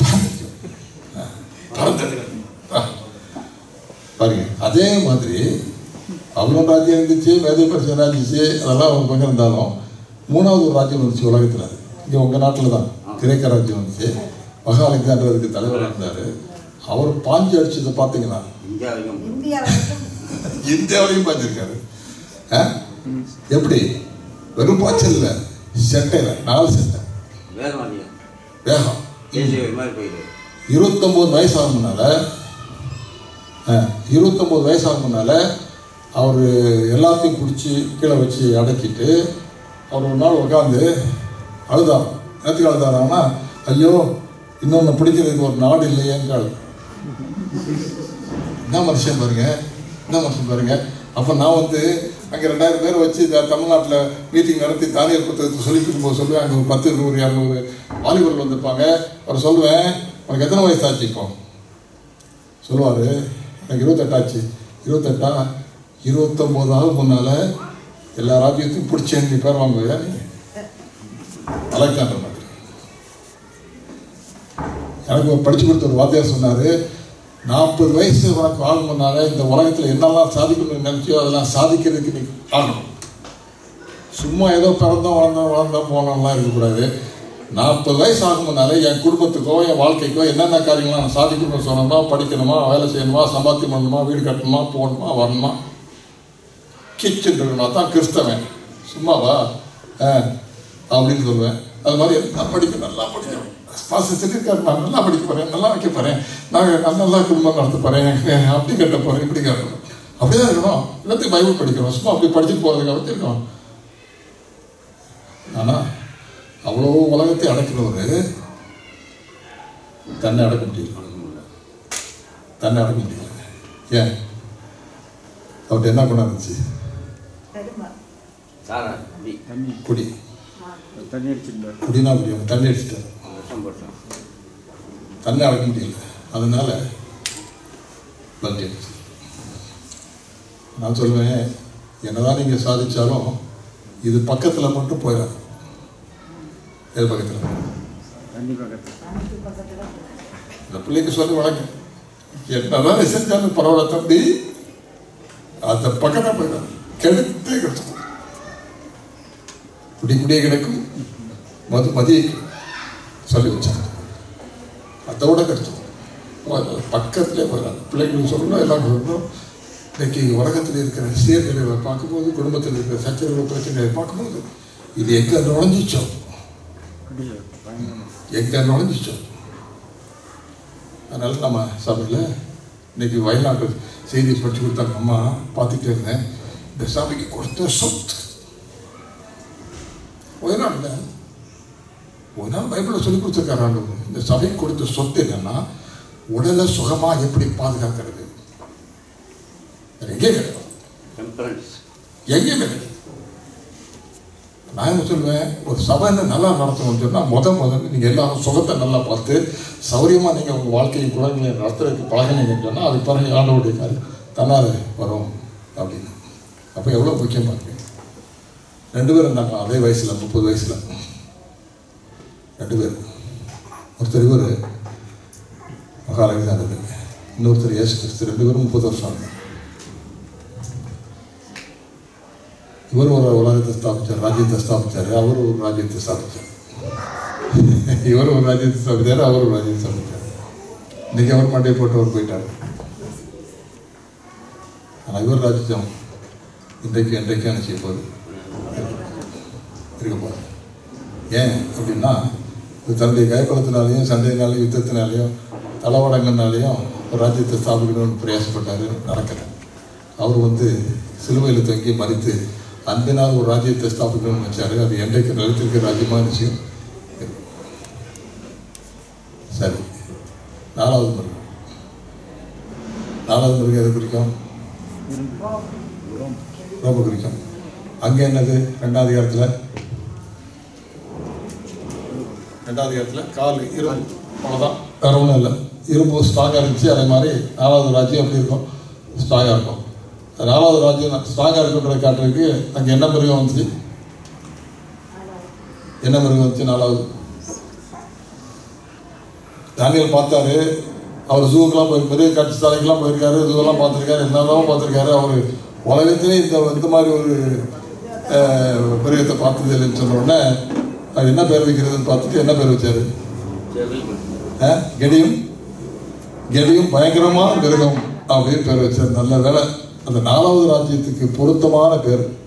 பறந்தது ஆ. பாருங்க அதே மாதிரி அவளும் ராஜ்யம் இருந்துச்சு மேதை பரிசு ராஜ்யச்சு அதெல்லாம் அவங்க கொஞ்சம் இருந்தாலும் மூணாவது ஒரு ராஜ்யம் இருந்துச்சு உலகத்தில் இங்கே உங்கள் நாட்டில் தான் கிரேக்க ராஜ்யம் வந்துச்சு மகா அலெக்சாண்டருக்கு தலைவராக இருந்தார் அவர் பாஞ்சு அடிச்சதை பார்த்தீங்கன்னா இந்தியாவிலும் இந்தியாவிலையும் பாய்ச்சிருக்காரு ஆ? எப்படி வெறும் பாய்ச்சல் இல்லை செட்டையில் நாலு செட்டை வேகம் அதிகம் வேகம் தேசிய மாதிரி போயிடு இருபத்தொம்போது வயசாகும் முன்னால இருபத்தொம்போது வயசாகும் முன்னால அவர் எல்லாத்தையும் பிடிச்சி கீழே வச்சு அடக்கிட்டு அவர் ஒரு நாள் உட்காந்து அழுதார் நேற்றுக்கு அழுதாரான்னா ஐயோ இன்னொன்று பிடிக்கிறதுக்கு ஒரு நாடு இல்லையேன்னு அழுது என்ன மனுஷன் பாருங்க என்ன மனுஷன் பாருங்க அப்போ நான் வந்து அங்கே ரெண்டாயிரம் பேர் வச்சு இந்த தமிழ்நாட்டில் மீட்டிங் நடத்தி தானியல் புத்தகத்தை சொல்லி கொடுக்கும்போது சொல்லுவேன் அங்கே ஒரு பத்து நூறு இரநூறு வாலிபர்கள் வந்திருப்பாங்க அவர் சொல்லுவேன் உனக்கு எத்தனை வயசு ஆச்சு இப்போ சொல்லுவார் எனக்கு இருபத்தெட்டாச்சு இருபத்தெட்டா இருபத்தொம்போதாவது முன்னால் எல்லா ராஜ்யத்தையும் பிடிச்சேன் நீ பேர் வாங்குவியா நீ அலெக்சாண்டர் மாதிரி எனக்கு ஒரு படிச்சு கொடுத்த ஒரு வாத்தியார் சொன்னார் நாற்பது வயசு உனக்கு ஆகணும்னால இந்த உலகத்தில் என்னெல்லாம் சாதிக்கணும்னு நினச்சியோ அதெல்லாம் சாதிக்கிறதுக்கு நீ ஆகணும் சும்மா ஏதோ பிறந்தோம் வளர்ந்தோம் வளர்ந்தோம் போனோம்லாம் இருக்கக்கூடாது நாற்பது வயசு ஆகும்னால என் குடும்பத்துக்கோ என் வாழ்க்கைக்கோ என்னென்ன காரியங்கள்லாம் நான் சாதிக்கணும்னு சொன்னோமா படிக்கணுமா வேலை செய்யணுமா சம்பாத்தியம் பண்ணணுமா வீடு கட்டணுமா போகணுமா வரணுமா கிச்சன் இருக்கணும் அதான் கிறிஸ்தவன் சும்மாவா ஆ அப்படின்னு சொல்லுவேன் அது மாதிரி நான் படிக்க நல்லா படிக்கணும் பாச சொல்லியிருக்காரு நான் நல்லா படிக்க போகிறேன் நல்லா வைக்க போகிறேன் நான் நான் நல்லா குடும்பம் நடத்த போகிறேன் அப்படி கட்ட போகிறேன் இப்படி கட்டணும் அப்படிதான் இருக்கணும் எல்லாத்தையும் பைபிள் படிக்கணும் சும்மா அப்படி படிச்சுட்டு போகிறதுக்கு வச்சிருக்கணும் ஆனால் அவ்வளோ உலகத்தை அடக்கினவர் தன்னை அடக்க முடியல தன்னை அடக்க முடியல ஏன் அவர்கிட்ட என்ன குணம் இருந்துச்சு சாரா டி தண்ணி குடி தண்ணி அடிச்சிருந்தார் குடினா குடியும் தண்ணி அடிச்சிட்டாரு விஷம் போட்டான் தன்னை அடக்க முடியல அதனால பல்டி அடிச்சு நான் சொல்லுவேன் என்னதான் நீங்கள் சாதிச்சாலும் இது பக்கத்தில் மட்டும் போயிடாது எது பக்கத்தில் தண்ணி பக்கத்தில் இந்த பிள்ளைக்கு சொல்லி வழக்கம் என்னதான் நீ செஞ்சாலும் பரவாயில்ல தம்பி அந்த பக்கத்தில் போயிடாது கெடுத்தே கிடக்கும் குடி குடியே கிடக்கும் மது மதியை கிடைக்கும். சொல்லி வச்சாங்க அதோட கிடைச்சது பக்கத்திலே போயிடாது பிள்ளைங்களுக்கு சொல்லணும் எல்லாம் சொல்லணும் இன்னைக்கு உலகத்தில் இருக்கிற சீர்கேடுகளை பார்க்கும்போது குடும்பத்தில் இருக்கிற சச்சரவு பிரச்சனைகளை பார்க்கும்போது இது எங்கே நுழைஞ்சிச்சோ குடியில் பயங்கரமாக எங்கே நுழைஞ்சிச்சோ அதனால நம்ம சபையில் இன்னைக்கு வயநாட்டு செய்தி படிச்சு கொடுத்தாங்க அம்மா பார்த்துட்டே இருந்தேன் இந்த சபைக்கு கொடுத்த சொத்து வயநாட்டில் ஒரு நாள் பைபிளில் சொல்லி கொடுத்துருக்காரு ஆண்டவர். இந்த சபைக்கு கொடுத்த சொத்து என்னன்னா உடலை சுகமாக எப்படி பாதுகாக்கிறது வேற எங்கேயும் கிடையாது டெம்பரன்ஸ் எங்கேயுமே கிடையாது நான் என்ன சொல்லுவேன் ஒரு சபை நல்லா நடத்தணும்னு சொன்னால் முத முதல்ல நீங்கள் எல்லாரும் சுகத்தை நல்லா பார்த்து சௌரியமாக நீங்கள் உங்கள் வாழ்க்கையை குழந்தைகளை நடத்துறதுக்கு பழகினீங்கன்னு சொன்னால் அது பிறகு ஆண்டவருடைய காரியம் தன்னால் வரும் அப்படின்னு அப்போ எவ்வளோ முக்கியமாக இருக்கு ரெண்டு பேரும் இருந்தாங்க அதே வயசில் முப்பது வயசில் ரெண்டு பேர் ஒருத்தர் இவர் மகாலவி தான் இருந்தது இன்னொருத்தர் இயேசு கிறிஸ்து ரெண்டு பேரும் முப்பது வருஷம் இருந்தாங்க இவர் ஒரு உலகத்தை ஸ்தாபிச்சார் ராஜ்யத்தை ஸ்தாபிச்சார் அவர் ஒரு ராஜ்யத்தை ஸ்தாபிச்சார் இவர் ஒரு ராஜ்யத்தை ஸ்தாபிச்சார் அவர் ஒரு ராஜ்யத்தை ஸ்தாபிச்சார் இன்னைக்கு அவர் மண்டையை போட்டு அவர் போயிட்டார் ஆனால் இவர் ராஜ்யம் இன்றைக்கு இன்றைக்கு அனுப்பிச்ச போது இருக்க போகுது ஏன் அப்படின்னா இது தன்னுடைய கைப்பலத்தினாலையும் சண்டையினாலையும் யுத்தத்தினாலையும் தளவாடங்கள்னாலையும் ஒரு ராஜ்யத்தை ஸ்தாபிக்கணும்னு பிரயாசப்பட்டார் நடக்கலை அவர் வந்து சிலுவையில் தொங்கி மறித்து அன்பினால் ஒரு ராஜ்யத்தை ஸ்தாபிக்கணும்னு வச்சாரு அது என்றைக்கு நிலத்திற்கு ராஜ்யமாக இருந்துச்சு சரி நாலாவது மிருகம் நாலாவது மிருகம் எது குறிக்கும் ரொம்ப குறிக்கும் அங்கே என்னது ரெண்டாவது அதிகாரத்தில் ரெண்டாவது அதிகாரத்தில் கால் இரும்பு அவ்வளோதான் வேற ஒன்றும் இல்லை இரும்பு ஸ்ட்ராங்காக இருந்துச்சு அதே மாதிரி நாலாவது ராஜ்யம் எப்படி இருக்கும் ஸ்ட்ராங்காக இருக்கும் நாலாவது ராஜ்யம் ஸ்ட்ராங்காக இருக்குன்றதை காட்டுறதுக்கு அங்கே என்ன மிருகம் வந்துச்சு என்ன மிருகம் வந்துச்சு நாலாவது தானியல் பார்த்தாரு அவர் ஜூக்கெல்லாம் போய் மிருக காட்சி சாலைக்கெல்லாம் போயிருக்காரு ஜூவெல்லாம் பார்த்துருக்காரு என்னெல்லாம் பார்த்துருக்காரு அவர் உலகத்திலே இந்த இந்த மாதிரி ஒரு அஹ், மிருகத்தை பார்த்தது இல்லைன்னு சொன்ன உடனே அது என்ன பேர் வைக்கிறதுன்னு பார்த்துட்டு என்ன பேர் வச்சாரு அஹ், கெடியும் கெடியும் பயங்கரமான மிருகம் அப்படின்னு பேர் வச்சார் நல்ல வேலை அந்த நாலாவது ராஜ்யத்துக்கு பொருத்தமான பேர்